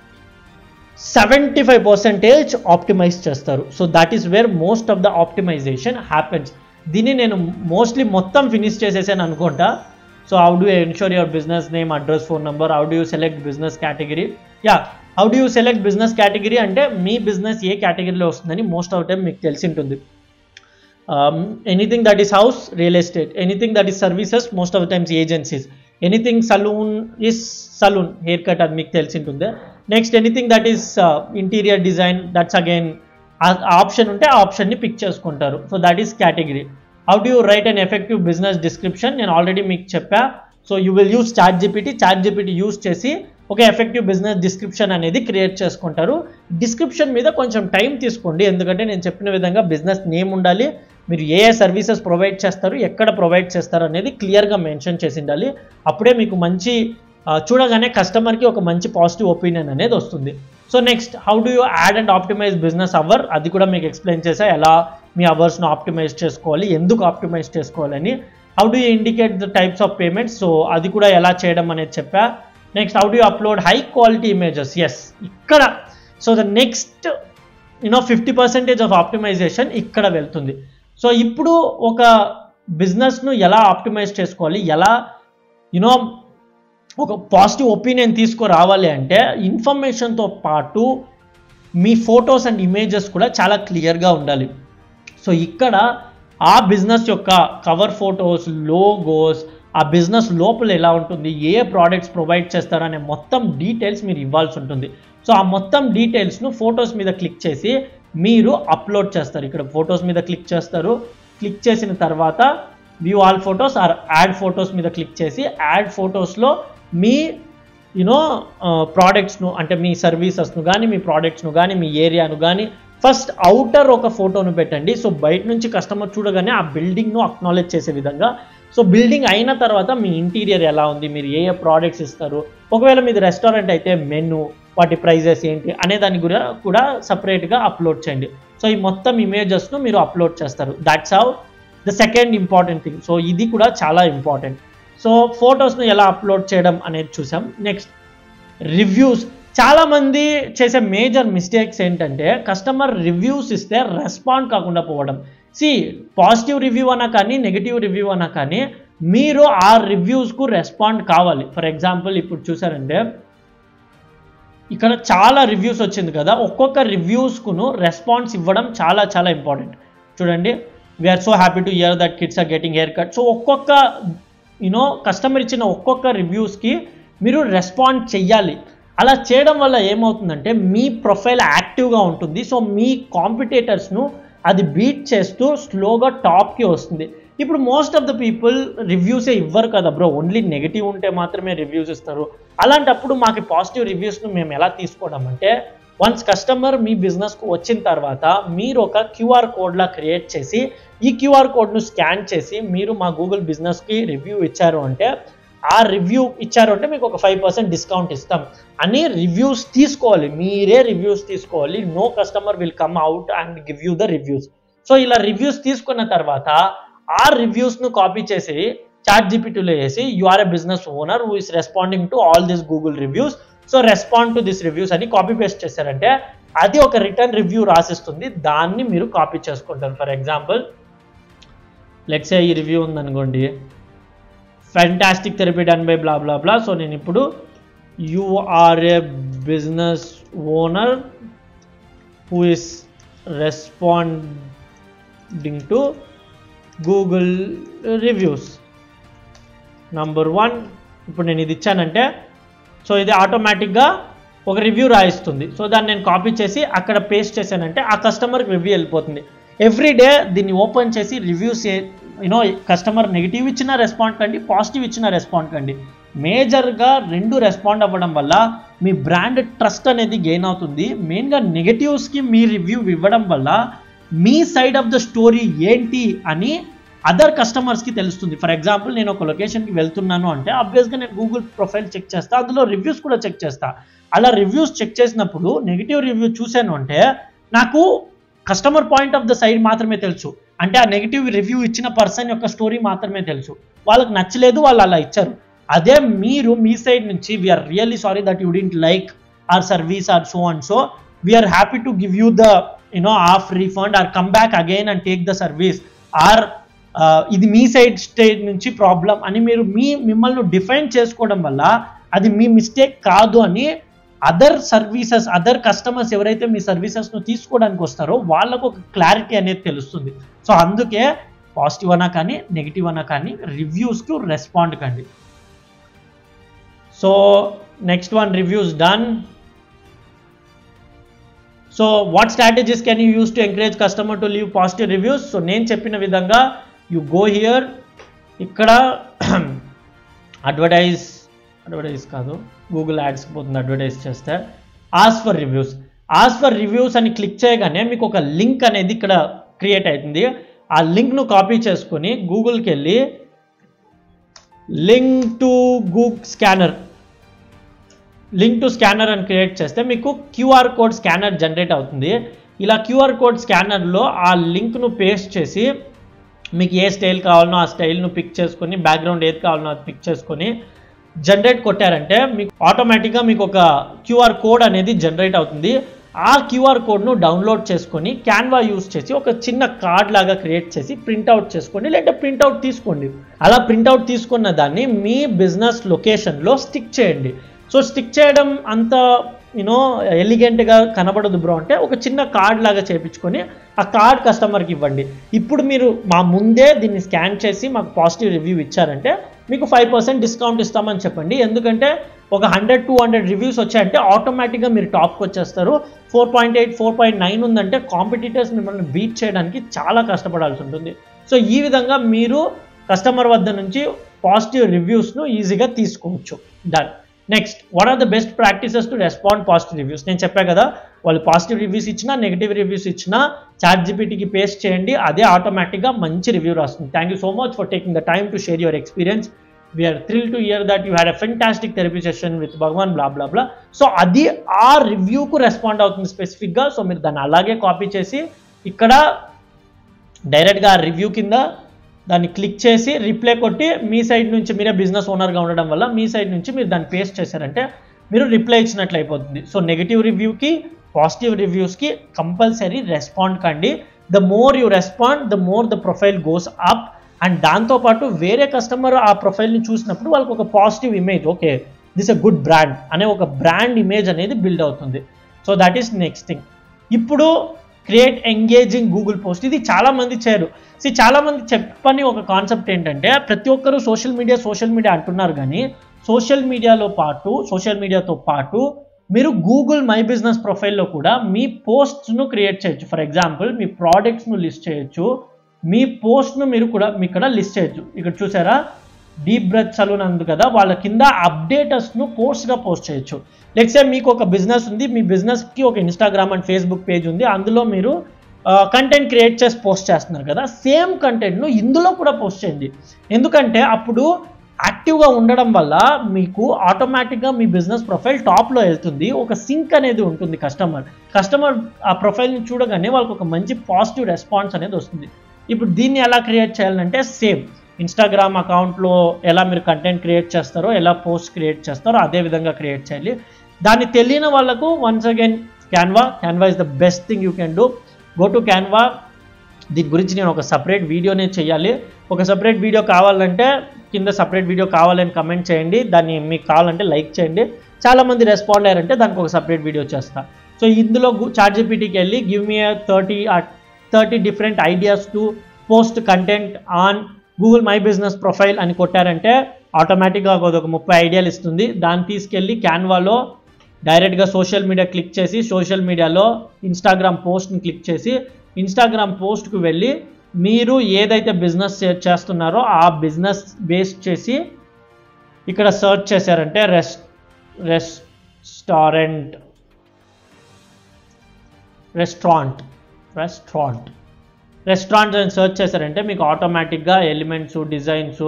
సెవెంటీ ఫైవ్ పర్సెంటేజ్ ఆప్టిమైజ్ చేస్తారు so that is where most of the optimisation happens దీన్ని నేను మోస్ట్లీ మొత్తం ఫినిష్ చేసేసాను అనుకుంటా so how do ensure your business name address phone number how do you select business category yeah how do you select business category అంటే మీ business ఏ కేటగిరీలో వస్తుందని most of time మీకు తెలిసి ఉంటుంది anything that is house real estate anything that is services most of the times agencies anything salon is salon haircut అది మీకు తెలిసి ఉంటుంది next anything that is interior design that's again option ఉంటే ఆ ఆప్షన్ని పిక్ చేసుకుంటారు so that is category how do you write and effective business description నేను already మీకు చెప్పా so you will use ChatGPT ChatGPT use చేసి ఒక effective business description అనేది క్రియేట్ చేసుకుంటారు డిస్క్రిప్షన్ మీద కొంచెం టైం తీసుకోండి ఎందుకంటే నేను చెప్పిన విధంగా బిజినెస్ నేమ్ ఉండాలి మీరు ఏ ఏ సర్వీసెస్ ప్రొవైడ్ చేస్తారు ఎక్కడ ప్రొవైడ్ చేస్తారు అనేది క్లియర్గా మెన్షన్ చేసి ఉండాలి అప్పుడే మీకు మంచి ఆ, చూడగానే కస్టమర్కి ఒక మంచి పాజిటివ్ ఒపీనియన్ అనేది వస్తుంది so next how do you add and optimise business hour అది కూడా మీకు ఎక్స్ప్లెయిన్ చేసా ఎలా మీ అవర్స్ను ఆప్టిమైజ్ చేసుకోవాలి ఎందుకు ఆప్టిమైజ్ చేసుకోవాలని how do you indicate the types of payments so అది కూడా ఎలా చేయడం అనేది చెప్పా next how do you upload high quality images ఎస్ ఇక్కడ so the next you know fifty percentage of optimisation ఇక్కడ వెళ్తుంది సో ఇప్పుడు ఒక బిజినెస్ను ఎలా ఆప్టిమైజ్ చేసుకోవాలి ఎలా యునో ఒక పాజిటివ్ ఒపీనియన్ తీసుకురావాలి అంటే ఇన్ఫర్మేషన్తో పాటు మీ ఫొటోస్ అండ్ ఇమేజెస్ కూడా చాలా క్లియర్గా ఉండాలి సో ఇక్కడ ఆ బిజినెస్ యొక్క కవర్ ఫొటోస్ లోగోస్ ఆ బిజినెస్ లోపల ఎలా ఉంటుంది ఏ ప్రోడక్ట్స్ ప్రొవైడ్ చేస్తారనే మొత్తం డీటెయిల్స్ మీరు ఇవ్వాల్సి ఉంటుంది సో ఆ మొత్తం డీటెయిల్స్ను ఫొటోస్ మీద క్లిక్ చేసి మీరు అప్లోడ్ చేస్తారు ఇక్కడ ఫొటోస్ మీద క్లిక్ చేస్తారు క్లిక్ చేసిన తర్వాత view all photos or add photos మీద క్లిక్ చేసి యాడ్ ఫొటోస్లో మీ యునో ప్రోడక్ట్స్ను అంటే మీ సర్వీసెస్ను కానీ మీ ప్రోడక్ట్స్ను కానీ మీ ఏరియాను కానీ ఫస్ట్ అవుటర్ ఒక ఫోటోను పెట్టండి సో బయట నుంచి కస్టమర్ చూడగానే ఆ బిల్డింగ్ను అక్నాలెడ్జ్ చేసే విధంగా సో బిల్డింగ్ అయిన తర్వాత మీ ఇంటీరియర్ ఎలా ఉంది మీరు ఏ ఏ ప్రోడక్ట్స్ ఇస్తారు ఒకవేళ మీది రెస్టారెంట్ అయితే మెను వాటి ప్రైజెస్ ఏంటి అనే దాని గురి కూడా సపరేట్గా అప్లోడ్ చేయండి సో ఈ మొత్తం ఇమేజెస్ను మీరు అప్లోడ్ చేస్తారు that's how the second important thing so ఇది కూడా చాలా ఇంపార్టెంట్ సో ఫొటోస్ను ఎలా అప్లోడ్ చేయడం అనేది చూసాం నెక్స్ట్ రివ్యూస్ చాలామంది చేసే మేజర్ మిస్టేక్స్ ఏంటంటే కస్టమర్ రివ్యూస్ ఇస్తే రెస్పాండ్ కాకుండా పోవడం సి పాజిటివ్ రివ్యూ అన్నా కానీ నెగిటివ్ రివ్యూ అన్నా కానీ మీరు ఆ రివ్యూస్కు రెస్పాండ్ కావాలి ఫర్ ఎగ్జాంపుల్ ఇప్పుడు చూసారంటే ఇక్కడ చాలా రివ్యూస్ వచ్చింది కదా ఒక్కొక్క రివ్యూస్కును రెస్పాన్స్ ఇవ్వడం చాలా చాలా ఇంపార్టెంట్ చూడండి we're so happy to hear that kids are getting haircut so ఒక్కొక్క యూనో కస్టమర్ ఇచ్చిన ఒక్కొక్క రివ్యూస్కి మీరు రెస్పాండ్ చెయ్యాలి అలా చేయడం వల్ల ఏమవుతుందంటే మీ ప్రొఫైల్ యాక్టివ్గా ఉంటుంది సో మీ కాంపిటేటర్స్ను అది బీట్ చేస్తూ స్లోగా టాప్కి వస్తుంది ఇప్పుడు మోస్ట్ ఆఫ్ ద పీపుల్ రివ్యూసే ఇవ్వరు కదా బ్రో ఓన్లీ నెగిటివ్ ఉంటే మాత్రమే రివ్యూస్ ఇస్తారు అలాంటప్పుడు మాకు పాజిటివ్ రివ్యూస్ను మేము ఎలా తీసుకోవడం అంటే వన్స్ కస్టమర్ మీ బిజినెస్కు వచ్చిన తర్వాత మీరు ఒక క్యూఆర్ కోడ్లా క్రియేట్ చేసి ఈ క్యూఆర్ కోడ్ను స్కాన్ చేసి మీరు మా గూగుల్ బిజినెస్కి రివ్యూ ఇచ్చారు అంటే ఆ రివ్యూ ఇచ్చారు అంటే మీకు ఒక ఫైవ్ పర్సెంట్ డిస్కౌంట్ ఇస్తాం అని రివ్యూస్ తీసుకోవాలి మీరే రివ్యూస్ తీసుకోవాలి no customer will come out and give you the reviews so ఇలా రివ్యూస్ తీసుకున్న తర్వాత ఆ రివ్యూస్ను కాపీ చేసి చాట్ జీపీటీలో వేసి you are a business owner who is responding to all this Google reviews so respond to this reviews అని కాపీ పేస్ట్ చేశారంటే అది ఒక రిటర్న్ రివ్యూ రాసిస్తుంది దాన్ని మీరు కాపీ చేసుకుంటారు ఫర్ ఎగ్జాంపుల్ లెట్స్ ఈ రివ్యూ ఉందనుకోండి fantastic therapy done by blah blah blah so నేను ఇప్పుడు you are a business owner who is responding to Google reviews number one ఇప్పుడు నేను ఇది ఇచ్చానంటే సో ఇది ఆటోమేటిక్గా ఒక రివ్యూ రాయిస్తుంది సో దాన్ని నేను కాపీ చేసి అక్కడ పేస్ట్ చేశానంటే ఆ కస్టమర్కి రివ్యూ వెళ్ళిపోతుంది ఎవ్రీ డే దీన్ని ఓపెన్ చేసి రివ్యూస్ యూనో కస్టమర్ నెగిటివ్ ఇచ్చిన రెస్పాండ్ కండి పాజిటివ్ ఇచ్చిన రెస్పాండ్ కండి మేజర్గా రెండు రెస్పాండ్ అవ్వడం వల్ల మీ బ్రాండ్ ట్రస్ట్ అనేది గెయిన్ అవుతుంది మెయిన్గా నెగటివ్స్కి మీ రివ్యూ ఇవ్వడం వల్ల మీ సైడ్ ఆఫ్ ద స్టోరీ ఏంటి అని అదర్ కస్టమర్స్కి తెలుస్తుంది ఫర్ ఎగ్జాంపుల్ నేను ఒక లొకేషన్కి వెళ్తున్నాను అంటే ఆబ్వియస్గా నేను గూగుల్ ప్రొఫైల్ చెక్ చేస్తా అందులో రివ్యూస్ కూడా చెక్ చేస్తా అలా రివ్యూస్ చెక్ చేసినప్పుడు నెగిటివ్ రివ్యూ చూశాను అంటే నాకు customer point of the side మాత్రమే తెలుసు అంటే ఆ నెగిటివ్ రివ్యూ ఇచ్చిన పర్సన్ యొక్క స్టోరీ మాత్రమే తెలుసు వాళ్ళకి నచ్చలేదు వాళ్ళు అలా ఇచ్చారు అదే మీరు మీ సైడ్ నుంచి we're really sorry that you didn't like our service or so and so we're happy to give you the you know of refund or come back again and take the service are ఇది మీ side stage నుంచి problem అని మీరు మీ మిమ్మల్ని define చేసుకోవడం వల్ల అది మీ mistake కాదు అని అదర్ సర్వీసెస్ అదర్ కస్టమర్స్ ఎవరైతే మీ సర్వీసెస్ను తీసుకోవడానికి వస్తారో వాళ్ళకు ఒక క్లారిటీ అనేది తెలుస్తుంది సో అందుకే పాజిటివ్ అన్నా కానీ నెగిటివ్ అన్నా కానీ రివ్యూస్కు రెస్పాండ్ కండి so next one reviews done so what strategies can you use to encourage customer to leave positive reviews so నేను చెప్పిన విధంగా యు గో హియర్ ఇక్కడ అడ్వర్టైజ్ అడ్వర్టైజ్ కాదు గూగుల్ యాడ్స్కి పోతుంది అడ్వర్టైజ్ చేస్తే ask for reviews ask for reviews అని click చేయగానే మీకు ఒక లింక్ అనేది ఇక్కడ క్రియేట్ అవుతుంది ఆ లింక్ను కాపీ చేసుకొని గూగుల్కి వెళ్ళి లింక్ టు గూగ్ స్కానర్ లింక్ టు స్కానర్ అని క్రియేట్ చేస్తే మీకు క్యూఆర్ కోడ్ స్కానర్ జనరేట్ అవుతుంది ఇలా క్యూఆర్ కోడ్ స్కానర్లో ఆ లింక్ను పేస్ట్ చేసి మీకు ఏ స్టైల్ కావాలనో ఆ స్టైల్ను పిక్ చేసుకొని బ్యాక్గ్రౌండ్ ఏది కావాలనో అది పిక్ చేసుకొని జనరేట్ కొట్టారంటే మీకు ఆటోమేటిక్గా మీకు ఒక క్యూఆర్ కోడ్ అనేది జనరేట్ అవుతుంది ఆ క్యూఆర్ కోడ్ను డౌన్లోడ్ చేసుకొని క్యాన్వా యూస్ చేసి ఒక చిన్న కార్డ్ లాగా క్రియేట్ చేసి ప్రింట్అవుట్ చేసుకోండి లేదా ప్రింట్అవుట్ తీసుకోండి అలా ప్రింట్అవుట్ తీసుకున్న దాన్ని మీ బిజినెస్ లొకేషన్లో స్టిక్ చేయండి సో స్టిక్ చేయడం అంత యూనో ఎలిగెంట్గా కనబడదు బ్రో అంటే ఒక చిన్న కార్డ్ లాగా చేపించుకొని ఆ కార్డ్ కస్టమర్కి ఇవ్వండి ఇప్పుడు మీరు మా ముందే దీన్ని స్కాన్ చేసి మాకు పాజిటివ్ రివ్యూ ఇచ్చారంటే మీకు ఫైవ్ పర్సెంట్ డిస్కౌంట్ ఇస్తామని చెప్పండి ఎందుకంటే ఒక హండ్రెడ్ టూ హండ్రెడ్ రివ్యూస్ వచ్చాయంటే ఆటోమేటిక్గా మీరు టాప్కి వచ్చేస్తారు four point eight four point nine ఉందంటే కాంపిటీటర్స్ మిమ్మల్ని బీట్ చేయడానికి చాలా కష్టపడాల్సి ఉంటుంది సో ఈ విధంగా మీరు కస్టమర్ వద్ద నుంచి పాజిటివ్ రివ్యూస్ను ఈజీగా తీసుకోవచ్చు done next what are the best practices to respond positive reviews నేను చెప్పా కదా వాళ్ళు పాజిటివ్ రివ్యూస్ ఇచ్చినా నెగిటివ్ రివ్యూస్ ఇచ్చినా చాట్ జీపీటీకి పేస్ట్ చేయండి అదే ఆటోమేటిక్గా మంచి రివ్యూ రాస్తుంది thank you so much for taking the time to share your experience we're thrill to hear that you had a fantastic therapy session with Bhagwan blah blah blah so అది ఆ రివ్యూకు రెస్పాండ్ అవుతుంది స్పెసిఫిక్గా so మీరు దాన్ని అలాగే copy చేసి ఇక్కడ డైరెక్ట్గా ఆ రివ్యూ కింద దాన్ని క్లిక్ చేసి రిప్లై కొట్టి మీ సైడ్ నుంచి మీరే బిజినెస్ ఓనర్గా ఉండడం వల్ల మీ సైడ్ నుంచి మీరు దాన్ని పేస్ట్ చేశారంటే మీరు రిప్లై ఇచ్చినట్లు అయిపోతుంది సో నెగిటివ్ రివ్యూకి పాజిటివ్ రివ్యూస్కి కంపల్సరీ రెస్పాండ్ కండి the more you respond the more the profile goes up and దాంతోపాటు వేరే కస్టమర్ ఆ ప్రొఫైల్ని చూసినప్పుడు వాళ్ళకి ఒక positive image okay this a good brand అనే ఒక బ్రాండ్ ఇమేజ్ అనేది బిల్డ్ అవుతుంది so that is next thing ఇప్పుడు క్రియేట్ ఎంగేజింగ్ గూగుల్ పోస్ట్ ఇది చాలా మంది చేయరు సి చాలా మంది చెప్పని ఒక కాన్సెప్ట్ ఏంటంటే ప్రతి ఒక్కరు సోషల్ మీడియా సోషల్ మీడియా అంటున్నారు కానీ సోషల్ మీడియాలో పాటు సోషల్ మీడియాతో పాటు మీరు గూగుల్ మై బిజినెస్ ప్రొఫైల్లో కూడా మీ పోస్ట్ను క్రియేట్ చేయొచ్చు ఫర్ ఎగ్జాంపుల్ మీ ప్రోడక్ట్స్ను లిస్ట్ చేయొచ్చు మీ పోస్ట్ను మీరు కూడా మీ ఇక్కడ లిస్ట్ చేయొచ్చు ఇక్కడ చూసారా డీప్ బ్రెత్ సలూన్ అందు కదా వాళ్ళ కింద అప్డేటర్స్ను పోస్ట్గా పోస్ట్ చేయొచ్చు లెక్సే మీకు ఒక బిజినెస్ ఉంది మీ బిజినెస్కి ఒక ఇన్స్టాగ్రామ్ అండ్ ఫేస్బుక్ పేజ్ ఉంది అందులో మీరు కంటెంట్ క్రియేట్ చేసి పోస్ట్ చేస్తున్నారు కదా సేమ్ కంటెంట్ను ఇందులో కూడా పోస్ట్ చేయండి ఎందుకంటే అప్పుడు యాక్టివ్గా ఉండడం వల్ల మీకు ఆటోమేటిక్గా మీ బిజినెస్ ప్రొఫైల్ టాప్లో వెళ్తుంది ఒక సింక్ అనేది ఉంటుంది కస్టమర్ కస్టమర్ ఆ ప్రొఫైల్ని చూడగానే వాళ్ళకి ఒక మంచి పాజిటివ్ రెస్పాన్స్ అనేది వస్తుంది ఇప్పుడు దీన్ని ఎలా క్రియేట్ చేయాలంటే సేమ్ ఇన్స్టాగ్రామ్ అకౌంట్లో ఎలా మీరు కంటెంట్ క్రియేట్ చేస్తారో ఎలా పోస్ట్ క్రియేట్ చేస్తారో అదే విధంగా క్రియేట్ చేయాలి దాన్ని తెలియని వాళ్ళకు once again Canva Canva is the best thing you can do go to Canva దీని గురించి నేను ఒక సపరేట్ వీడియోనే చేయాలి ఒక సపరేట్ వీడియో కావాలంటే కింద సపరేట్ వీడియో కావాలని కమెంట్ చేయండి దాన్ని మీకు కావాలంటే లైక్ చేయండి చాలామంది రెస్పాండ్ అయ్యారంటే దానికి ఒక సపరేట్ వీడియో చేస్తా సో ఇందులో చాట్ జీపీటీకి వెళ్ళి give me thirty thirty different ideas to post content on Google my business profile అని కొట్టారంటే ఆటోమేటిక్గా ఒక ముప్పై ఐడియాలు ఇస్తుంది దాన్ని తీసుకెళ్ళి క్యాన్వాలో డైరెక్ట్గా సోషల్ మీడియా క్లిక్ చేసి సోషల్ మీడియాలో ఇన్స్టాగ్రామ్ పోస్ట్ని క్లిక్ చేసి ఇన్స్టాగ్రామ్ పోస్ట్కి వెళ్ళి మీరు ఏదైతే బిజినెస్ చేస్తున్నారో ఆ బిజినెస్ బేస్ చేసి ఇక్కడ సర్చ్ చేశారంటే రెస్ రెస్టారెంట్ రెస్టారెంట్ రెస్టారెంట్ రెస్టారెంట్ అని సర్చ్ చేశారంటే మీకు ఆటోమేటిక్గా ఎలిమెంట్స్ డిజైన్స్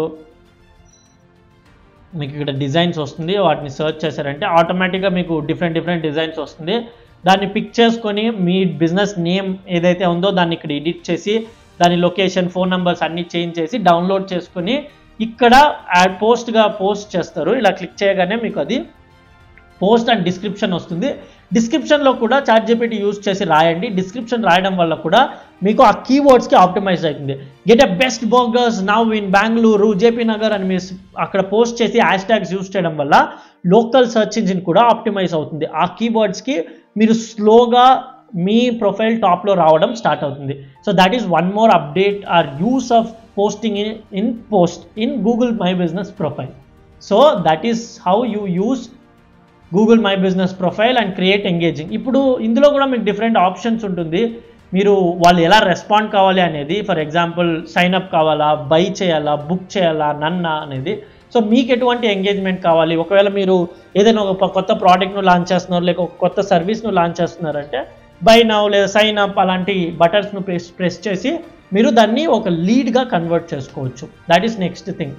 మీకు ఇక్కడ డిజైన్స్ వస్తుంది వాటిని సర్చ్ చేశారంటే ఆటోమేటిక్గా మీకు డిఫరెంట్ డిఫరెంట్ డిజైన్స్ వస్తుంది దాన్ని పిక్ చేసుకొని మీ బిజినెస్ నేమ్ ఏదైతే ఉందో దాన్ని ఇక్కడ ఎడిట్ చేసి దాని లొకేషన్ ఫోన్ నెంబర్స్ అన్నీ చేంజ్ చేసి డౌన్లోడ్ చేసుకుని ఇక్కడ యాడ్ పోస్ట్గా పోస్ట్ చేస్తారు ఇలా క్లిక్ చేయగానే మీకు అది పోస్ట్ అండ్ డిస్క్రిప్షన్ వస్తుంది డిస్క్రిప్షన్లో కూడా చాట్ జీపీటీ యూజ్ చేసి రాయండి డిస్క్రిప్షన్ రాయడం వల్ల కూడా మీకు ఆ కీవర్డ్స్కి ఆప్టిమైజ్ అవుతుంది get a best burgers now in Bengaluru JP Nagar అని మీరు అక్కడ పోస్ట్ చేసి హ్యాష్ ట్యాగ్స్ యూజ్ చేయడం వల్ల లోకల్ సర్చ్ ఇంజిన్ కూడా ఆప్టిమైజ్ అవుతుంది ఆ కీవర్డ్స్కి మీరు స్లోగా మీ ప్రొఫైల్ టాప్లో రావడం స్టార్ట్ అవుతుంది so that is one more update or use of posting in in post in Google my business profile so that is how you use Google my business profile and create engaging ఇప్పుడు ఇందులో కూడా మీకు different options ఉంటుంది మీరు వాళ్ళు ఎలా respond కావాలి అనేది ఫర్ ఎగ్జాంపుల్ సైన్ అప్ కావాలా బై చేయాలా బుక్ చేయాలా నన్నా అనేది సో మీకు ఎటువంటి ఎంగేజ్మెంట్ కావాలి ఒకవేళ మీరు ఏదైనా ఒక కొత్త ప్రోడక్ట్ను లాంచ్ చేస్తున్నారు లేక ఒక కొత్త సర్వీస్ను లాంచ్ చేస్తున్నారంటే బై నవ్ లేదా సైన్ అప్ అలాంటి బటర్స్ను ప్రెస్ ప్రెస్ చేసి మీరు దాన్ని ఒక లీడ్గా కన్వర్ట్ చేసుకోవచ్చు that is next thing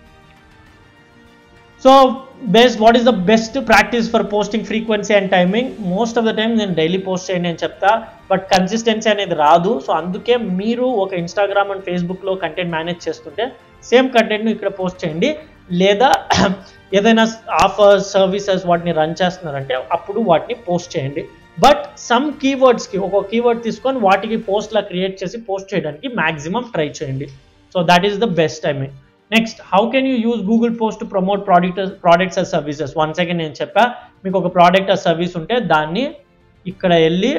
so best what is the best practice for posting frequency and timing most of the time నేను డైలీ పోస్ట్ చేయండి అని చెప్తా బట్ కన్సిస్టెన్సీ అనేది రాదు సో అందుకే మీరు ఒక ఇన్స్టాగ్రామ్ అండ్ ఫేస్బుక్లో కంటెంట్ మేనేజ్ చేస్తుంటే సేమ్ కంటెంట్ను ఇక్కడ పోస్ట్ చేయండి లేదా ఏదైనా ఆఫర్స్ సర్వీసెస్ వాటిని రన్ చేస్తున్నారంటే అప్పుడు వాటిని పోస్ట్ చేయండి బట్ సమ్ కీవర్డ్స్కి ఒక కీవర్డ్ తీసుకొని వాటికి పోస్ట్లా క్రియేట్ చేసి పోస్ట్ చేయడానికి మ్యాక్సిమం ట్రై చేయండి so that is the best I mean next how can you use Google post to promote product products and services one second నేను చెప్పా మీకు ఒక ప్రోడక్ట్ ఆ సర్వీస్ ఉంటే దాన్ని ఇక్కడ వెళ్ళి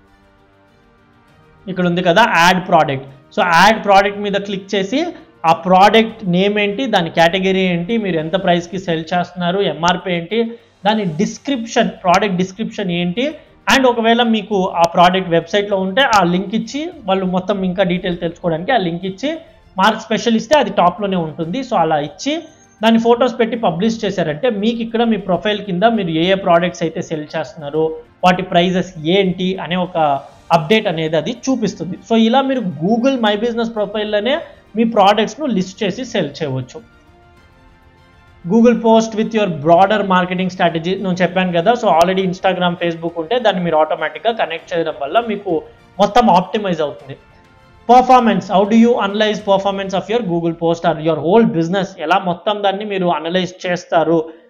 ఇక్కడ ఉంది కదా add product so add product మీద క్లిక్ చేసి ఆ ప్రోడక్ట్ నేమ్ ఏంటి దాని కేటగిరీ ఏంటి మీరు ఎంత ప్రైస్కి సెల్ చేస్తున్నారు ఎంఆర్పి ఏంటి దాని డిస్క్రిప్షన్ ప్రోడక్ట్ డిస్క్రిప్షన్ ఏంటి అండ్ ఒకవేళ మీకు ఆ ప్రోడక్ట్ వెబ్సైట్లో ఉంటే ఆ లింక్ ఇచ్చి వాళ్ళు మొత్తం ఇంకా డీటెయిల్ తెలుసుకోవడానికి ఆ లింక్ ఇచ్చి మార్క్ స్పెషల్ ఇస్తే అది టాప్లోనే ఉంటుంది సో అలా ఇచ్చి దాని ఫొటోస్ పెట్టి పబ్లిష్ చేశారంటే మీకు ఇక్కడ మీ ప్రొఫైల్ కింద మీరు ఏ ఏ ప్రోడక్ట్స్ అయితే సెల్ చేస్తున్నారు వాటి ప్రైజెస్ ఏంటి అనే ఒక అప్డేట్ అనేది అది చూపిస్తుంది సో ఇలా మీరు గూగుల్ మై బిజినెస్ ప్రొఫైల్లోనే మీ ప్రోడక్ట్స్ను లిస్ట్ చేసి సెల్ చేయవచ్చు Google post with your broader marketing strategy నేను చెప్పాను కదా సో ఆల్రెడీ ఇన్స్టాగ్రామ్ ఫేస్బుక్ ఉంటే దాన్ని మీరు ఆటోమేటిక్గా కనెక్ట్ చేయడం వల్ల మీకు మొత్తం ఆప్టిమైజ్ అవుతుంది performance how do you analyse performance of your Google post or your whole business ఎలా మొత్తం దాన్ని మీరు అనలైజ్ చేస్తారు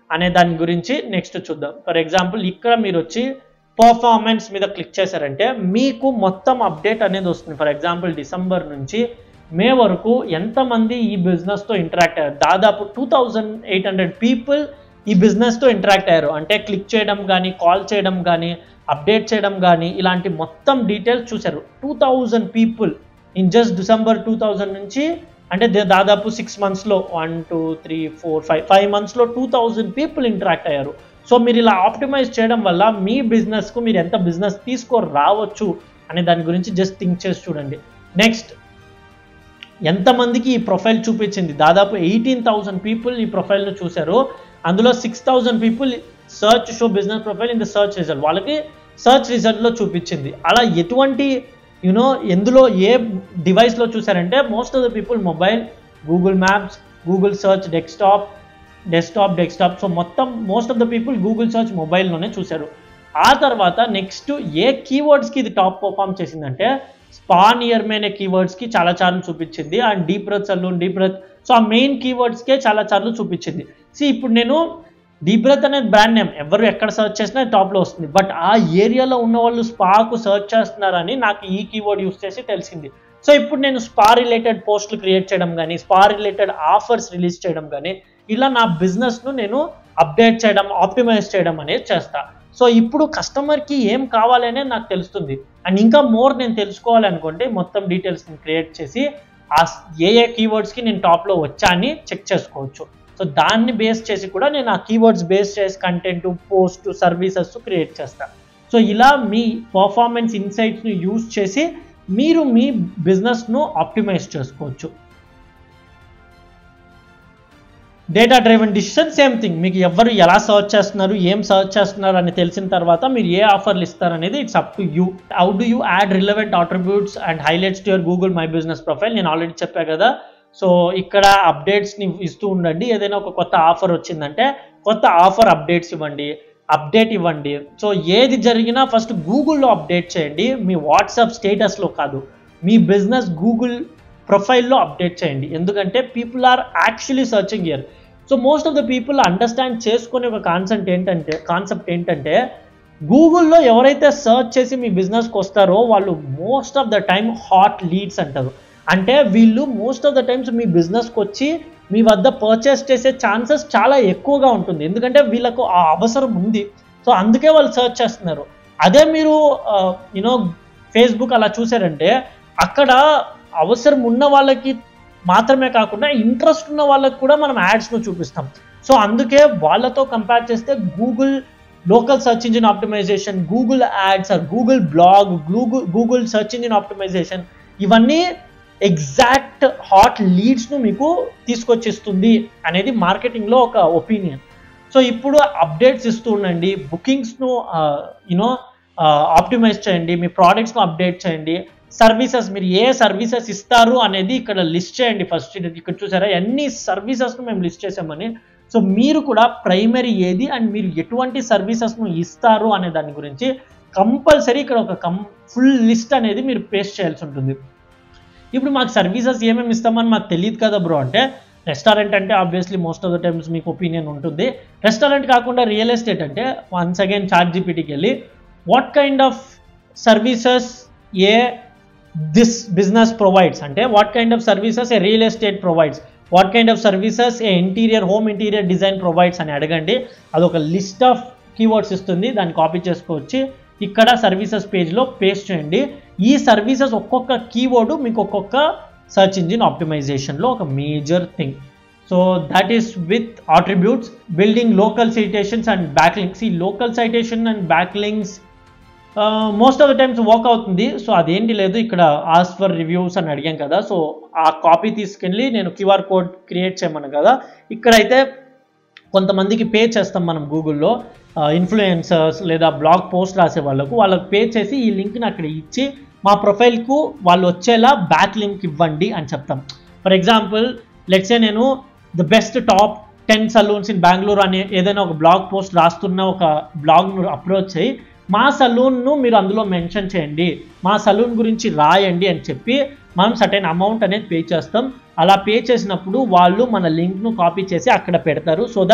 అనే దాని గురించి నెక్స్ట్ చూద్దాం ఫర్ ఎగ్జాంపుల్ ఇక్కడ మీరు వచ్చి పర్ఫార్మెన్స్ మీద క్లిక్ చేశారంటే మీకు మొత్తం అప్డేట్ అనేది వస్తుంది ఫర్ ఎగ్జాంపుల్ డిసెంబర్ నుంచి మే వరకు ఎంతమంది ఈ బిజినెస్తో ఇంటరాక్ట్ అయ్యారు దాదాపు two thousand eight hundred people ఈ బిజినెస్తో ఇంటరాక్ట్ అయ్యారు అంటే క్లిక్ చేయడం కానీ కాల్ చేయడం కానీ అప్డేట్ చేయడం కానీ ఇలాంటి మొత్తం డీటెయిల్స్ చూశారు two thousand people in just December two thousand నుంచి అంటే దే- దాదాపు సిక్స్ మంత్స్లో one two three four five five మంత్స్లో టూ థౌజండ్ పీపుల్ ఇంటరాక్ట్ అయ్యారు సో మీరు ఇలా ఆప్టిమైజ్ చేయడం వల్ల మీ బిజినెస్కు మీరు ఎంత బిజినెస్ తీసుకో రావచ్చు అనే దాని గురించి జస్ట్ థింక్ చేసి చూడండి నెక్స్ట్ ఎంతమందికి ఈ ప్రొఫైల్ చూపించింది దాదాపు ఎయిటీన్ థౌసండ్ పీపుల్ ఈ ప్రొఫైల్ను చూశారు అందులో six thousand people search show business profile in the search result వాళ్ళకి సర్చ్ రిజల్ట్లో చూపించింది అలా ఎటువంటి యూనో ఎందులో ఏ డివైస్లో చూసారంటే most of the people mobile Google maps Google search desktop desktop desktop so మొత్తం most of the people Google search మొబైల్లోనే చూశారు ఆ తర్వాత నెక్స్ట్ ఏ కీవర్డ్స్కి ఇది టాప్ పర్ఫామ్ చేసిందంటే స్పా నియర్ మే అనే కీవర్డ్స్కి చాలా సార్లు చూపించింది and deep breath salon deep breath so ఆ మెయిన్ కీవర్డ్స్కే చాలా సార్లు చూపించింది సో ఇప్పుడు నేను డీప్ బ్రెత్ అనేది బ్రాండ్ నేమ్ ఎవరు ఎక్కడ సర్చ్ చేసినా టాప్లో వస్తుంది బట్ ఆ ఏరియాలో ఉన్న వాళ్ళు స్పాకు సర్చ్ చేస్తున్నారని నాకు ఈ కీవర్డ్ యూస్ చేసి తెలిసింది సో ఇప్పుడు నేను స్పా రిలేటెడ్ పోస్టులు క్రియేట్ చేయడం కానీ స్పా రిలేటెడ్ ఆఫర్స్ రిలీజ్ చేయడం కానీ ఇలా నా బిజినెస్ను నేను అప్డేట్ చేయడం ఆప్టిమైజ్ చేయడం అనేది చేస్తా సో ఇప్పుడు కస్టమర్కి ఏం కావాలనే నాకు తెలుస్తుంది అండ్ ఇంకా మోర్ నేను తెలుసుకోవాలి అనుకుంటే మొత్తం డీటెయిల్స్ నేను క్రియేట్ చేసి ఆ ఏ ఏ కీవర్డ్స్కి నేను టాప్లో వచ్చా అని చెక్ చేసుకోవచ్చు సో దాన్ని బేస్ చేసి కూడా నేను ఆ కీవర్డ్స్ బేస్ చేసి కంటెంట్ పోస్ట్ సర్వీసెస్ క్రియేట్ చేస్తాను సో ఇలా మీ పర్ఫార్మెన్స్ ఇన్సైట్స్ని యూజ్ చేసి మీరు మీ బిజినెస్ను ఆప్టిమైజ్ చేసుకోవచ్చు data driven decision same thing మీకు ఎవరు ఎలా సర్చ్ చేస్తున్నారు ఏం సర్చ్ చేస్తున్నారు అని తెలిసిన తర్వాత మీరు ఏ ఆఫర్లు ఇస్తారనేది it's up to you how do you add relevant attributes and highlights to your Google my business profile నేను ఆల్రెడీ చెప్పా కదా సో ఇక్కడ అప్డేట్స్ని ఇస్తూ ఉండండి ఏదైనా ఒక కొత్త ఆఫర్ వచ్చిందంటే కొత్త ఆఫర్ అప్డేట్స్ ఇవ్వండి అప్డేట్ ఇవ్వండి సో ఏది జరిగినా ఫస్ట్ గూగుల్లో అప్డేట్ చేయండి మీ వాట్సాప్ స్టేటస్లో కాదు మీ బిజినెస్ గూగుల్ ప్రొఫైల్లో అప్డేట్ చేయండి ఎందుకంటే people are actually searching here so most of the people understand చేసుకునే ఒక కాన్సెప్ట్ ఏంటంటే కాన్సెప్ట్ ఏంటంటే గూగుల్లో ఎవరైతే సర్చ్ చేసి మీ బిజినెస్కి వస్తారో వాళ్ళు most of the time hot leads అంటారు అంటే వీళ్ళు మోస్ట్ ఆఫ్ ద టైమ్స్ మీ బిజినెస్కి వచ్చి మీ వద్ద పర్చేస్ చేసే ఛాన్సెస్ చాలా ఎక్కువగా ఉంటుంది ఎందుకంటే వీళ్ళకు ఆ అవసరం ఉంది సో అందుకే వాళ్ళు సర్చ్ చేస్తున్నారు అదే మీరు యూనో ఫేస్బుక్ అలా చూసారంటే అక్కడ అవసరం ఉన్న వాళ్ళకి మాత్రమే కాకుండా ఇంట్రెస్ట్ ఉన్న వాళ్ళకి కూడా మనం యాడ్స్ను చూపిస్తాం సో అందుకే వాళ్ళతో కంపేర్ చేస్తే Google local search engine optimisation Google ads or Google blog Google Google search engine optimisation ఇవన్నీ ఎగ్జాక్ట్ హాట్ లీడ్స్ను మీకు తీసుకొచ్చిస్తుంది అనేది మార్కెటింగ్లో ఒక ఒపీనియన్ సో ఇప్పుడు అప్డేట్స్ ఇస్తూ ఉండండి బుకింగ్స్ను యూనో ఆప్టిమైజ్ చేయండి మీ ప్రోడక్ట్స్ను అప్డేట్ చేయండి సర్వీసెస్ మీరు ఏ సర్వీసెస్ ఇస్తారు అనేది ఇక్కడ లిస్ట్ చేయండి ఫస్ట్ ఇక్కడ చూసారా ఎన్ని సర్వీసెస్ను మేము లిస్ట్ చేసామని సో మీరు కూడా ప్రైమరీ ఏది అండ్ మీరు ఎటువంటి సర్వీసెస్ను ఇస్తారు అనే దాని గురించి కంపల్సరీ ఇక్కడ ఒక కం ఫుల్ లిస్ట్ అనేది మీరు పేస్ట్ చేయాల్సి ఉంటుంది ఇప్పుడు మాకు సర్వీసెస్ ఏమేమి ఇస్తామని మాకు తెలియదు కదా బ్రో అంటే రెస్టారెంట్ అంటే obviously most of the times మీకు ఒపీనియన్ ఉంటుంది రెస్టారెంట్ కాకుండా రియల్ ఎస్టేట్ అంటే వన్స్ అగైన్ చార్ట్ జీపీటీకి వెళ్ళి what kind of services a this business provides అంటే what kind of services a real estate provides what kind of services a interior home interior design provides అని అడగండి అదొక list of keywords ఇస్తుంది దాన్ని copy చేసుకోవచ్చి ఇక్కడ services పేజ్లో paste చేయండి ఈ సర్వీసెస్ ఒక్కొక్క కీవర్డ్ మీకు ఒక్కొక్క సర్చ్ ఇంజిన్ ఆప్టిమైజేషన్లో ఒక major thing so that is with attributes building local citations and backlinks ఈ local citation and backlinks most of the times work అవుతుంది సో అదేంటి లేదు ఇక్కడ ఆస్ ఫర్ రివ్యూస్ అని అడిగాం కదా సో ఆ కాపీ తీసుకెళ్ళి నేను క్యూఆర్ కోడ్ క్రియేట్ చేయమను కదా ఇక్కడైతే కొంతమందికి పే చేస్తాం మనం గూగుల్లో ఇన్ఫ్లుయెన్సర్స్ లేదా బ్లాగ్ పోస్ట్ రాసే వాళ్ళకు వాళ్ళకి పే చేసి ఈ లింక్ని అక్కడ ఇచ్చి మా ప్రొఫైల్కు వాళ్ళు వచ్చేలా బ్యాక్ లింక్ ఇవ్వండి అని చెప్తాం ఫర్ ఎగ్జాంపుల్ లెట్సే నేను the best top ten salons in Bengaluru అనే ఏదైనా ఒక బ్లాగ్ పోస్ట్ రాస్తున్న ఒక బ్లాగ్ను అప్రోచ్ అయ్యి మా సలూన్ను మీరు అందులో మెన్షన్ చేయండి మా సలూన్ గురించి రాయండి అని చెప్పి మనం సర్టైన్ అమౌంట్ అనేది పే చేస్తాం అలా పే చేసినప్పుడు వాళ్ళు మన లింక్ను కాపీ చేసి అక్కడ పెడతారు సో దట్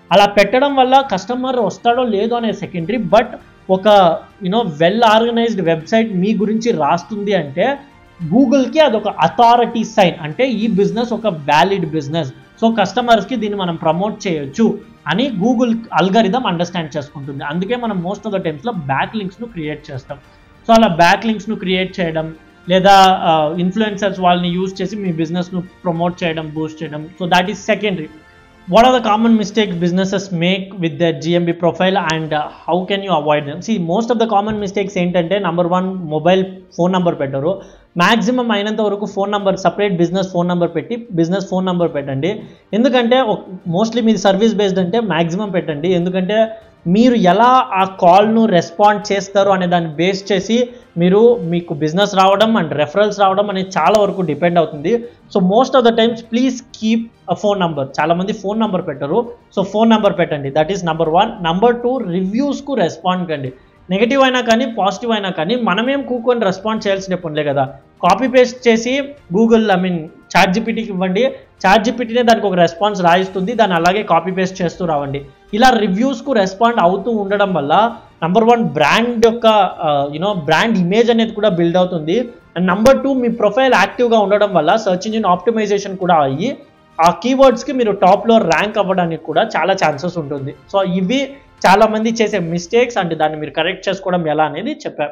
అలా పెట్టడం వల్ల కస్టమర్ వస్తాడో లేదో అనే సెకండరీ బట్ ఒక యూనో వెల్ ఆర్గనైజ్డ్ వెబ్సైట్ మీ గురించి రాస్తుంది అంటే గూగుల్కి అదొక అథారిటీ సైన్ అంటే ఈ బిజినెస్ ఒక వ్యాలిడ్ బిజినెస్ సో కస్టమర్స్కి దీన్ని మనం ప్రమోట్ చేయొచ్చు అని గూగుల్ అల్గరిథం అండర్స్టాండ్ చేసుకుంటుంది అందుకే మనం మోస్ట్ ఆఫ్ ద టైమ్స్లో బ్యాక్ లింక్స్ను క్రియేట్ చేస్తాం సో అలా బ్యాక్ లింక్స్ను క్రియేట్ చేయడం లేదా ఇన్ఫ్లుయెన్సర్స్ వాళ్ళని యూజ్ చేసి మీ బిజినెస్ను ప్రమోట్ చేయడం బూస్ట్ చేయడం so that is secondary what are the common mistakes businesses make with their GMB profile and uh, how can you avoid them? See, most of the common mistakes ఏంటంటే number one mobile phone number పెట్టరు maximum అయినంత వరకు phone number separate business phone number పెట్టి business phone number పెట్టండి ఎందుకంటే mostly మీది service based అంటే maximum పెట్టండి ఎందుకంటే మీరు ఎలా ఆ కాల్ను రెస్పాండ్ చేస్తారు అనే దాన్ని బేస్ చేసి మీరు మీకు బిజినెస్ రావడం అండ్ రెఫరల్స్ రావడం అనేది చాలా వరకు డిపెండ్ అవుతుంది so most of the times please keep a phone number చాలామంది ఫోన్ నంబర్ పెట్టరు సో ఫోన్ నంబర్ పెట్టండి that is number one number two రివ్యూస్కు రెస్పాండ్ కండి నెగిటివ్ అయినా కానీ పాజిటివ్ అయినా కానీ మనమేం కూకొని రెస్పాండ్ చేయాల్సిన పనులే కదా కాపీ పేస్ట్ చేసి గూగుల్ ఐ మీన్ చాట్ జీపీటీకి ఇవ్వండి చాట్ జీపీటీనే దానికి ఒక రెస్పాన్స్ రాయిస్తుంది దాన్ని అలాగే కాపీ పేస్ట్ చేస్తూ రావండి ఇలా రివ్యూస్కు రెస్పాండ్ అవుతూ ఉండడం వల్ల నంబర్ వన్ బ్రాండ్ యొక్క యూనో బ్రాండ్ ఇమేజ్ అనేది కూడా బిల్డ్ అవుతుంది అండ్ నంబర్ టూ మీ ప్రొఫైల్ యాక్టివ్గా ఉండడం వల్ల సెర్చ్ ఇంజిన్ ఆప్టిమైజేషన్ కూడా అయ్యి ఆ కీవర్డ్స్కి మీరు టాప్లో ర్యాంక్ అవ్వడానికి కూడా చాలా ఛాన్సెస్ ఉంటుంది సో ఇవి చాలా మంది చేసే మిస్టేక్స్ అంటే దాన్ని మీరు కరెక్ట్ చేసుకోవడం ఎలా అనేది చెప్పారు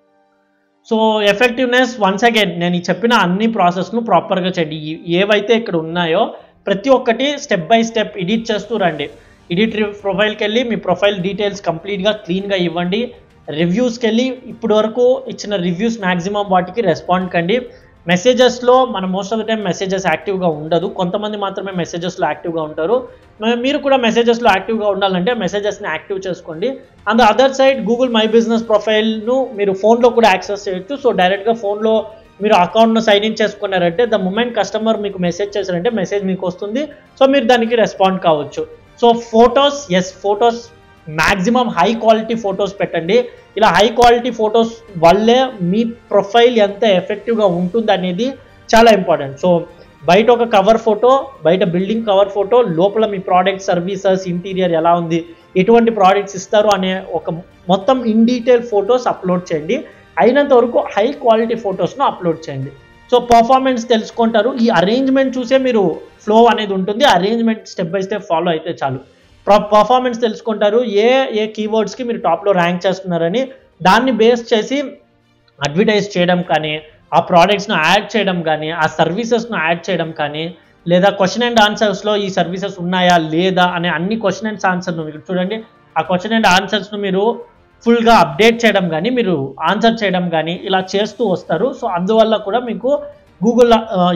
సో ఎఫెక్టివ్నెస్ వన్స్ అగైన్ నేను ఈ చెప్పిన అన్ని ప్రాసెస్ను ప్రాపర్గా చేయండి ఈ- ఏవైతే ఇక్కడ ఉన్నాయో ప్రతి ఒక్కటి స్టెప్ బై స్టెప్ ఎడిట్ చేస్తూ రండి ఎడిట్ ప్రొఫైల్కి వెళ్ళి మీ ప్రొఫైల్ డీటెయిల్స్ కంప్లీట్గా క్లీన్గా ఇవ్వండి రివ్యూస్కి వెళ్ళి ఇప్పటి వరకు ఇచ్చిన రివ్యూస్ మ్యాక్సిమం వాటికి రెస్పాండ్ కండి మెసేజెస్లో మన most of the time messages యాక్టివ్గా ఉండదు కొంతమంది మాత్రమే మెసేజెస్లో యాక్టివ్గా ఉంటారు మ- మీరు కూడా మెసేజెస్లో యాక్టివ్గా ఉండాలంటే మెసేజెస్ని యాక్టివ్ చేసుకోండి and other side Google my business ప్రొఫైల్ను మీరు ఫోన్లో కూడా యాక్సెస్ చేయొచ్చు సో డైరెక్ట్గా ఫోన్లో మీరు అకౌంట్ను సైన్ ఇన్ చేసుకున్నారంటే ద మూమెంట్ కస్టమర్ మీకు మెసేజ్ చేశారంటే మెసేజ్ మీకు వస్తుంది సో మీరు దానికి రెస్పాండ్ కావచ్చు so photos yes photos maximum high quality photos పెట్టండి ఇలా హై క్వాలిటీ ఫొటోస్ వల్లే మీ ప్రొఫైల్ ఎంత ఎఫెక్టివ్గా ఉంటుంది అనేది చాలా ఇంపార్టెంట్ సో బయట ఒక కవర్ ఫోటో బయట బిల్డింగ్ కవర్ ఫోటో లోపల మీ ప్రోడక్ట్ సర్వీసెస్ ఇంటీరియర్ ఎలా ఉంది ఎటువంటి ప్రోడక్ట్స్ ఇస్తారు అనే ఒక మొత్తం ఇన్ డీటెయిల్ ఫొటోస్ అప్లోడ్ చేయండి అయినంత వరకు హై క్వాలిటీ ఫొటోస్ను అప్లోడ్ చేయండి సో పర్ఫార్మెన్స్ తెలుసుకుంటారు ఈ అరేంజ్మెంట్ చూసే మీరు ఫ్లో అనేది ఉంటుంది arrangement step by step follow అయితే చాలు పర్ఫార్మెన్స్ తెలుసుకుంటారు ఏ ఏ కీవర్డ్స్కి మీరు టాప్లో ర్యాంక్ చేస్తున్నారని దాన్ని బేస్ చేసి అడ్వర్టైజ్ చేయడం కానీ ఆ ప్రోడక్ట్స్ను యాడ్ చేయడం కానీ ఆ సర్వీసెస్ను యాడ్ చేయడం కానీ లేదా క్వశ్చన్ అండ్ ఆన్సర్స్లో ఈ సర్వీసెస్ ఉన్నాయా లేదా అనే అన్ని క్వశ్చన్ అండ్ ఆన్సర్ను మీరు చూడండి ఆ క్వశ్చన్ అండ్ ఆన్సర్స్ను మీరు ఫుల్గా అప్డేట్ చేయడం కానీ మీరు ఆన్సర్ చేయడం కానీ ఇలా చేస్తూ వస్తారు సో అందువల్ల కూడా మీకు గూగుల్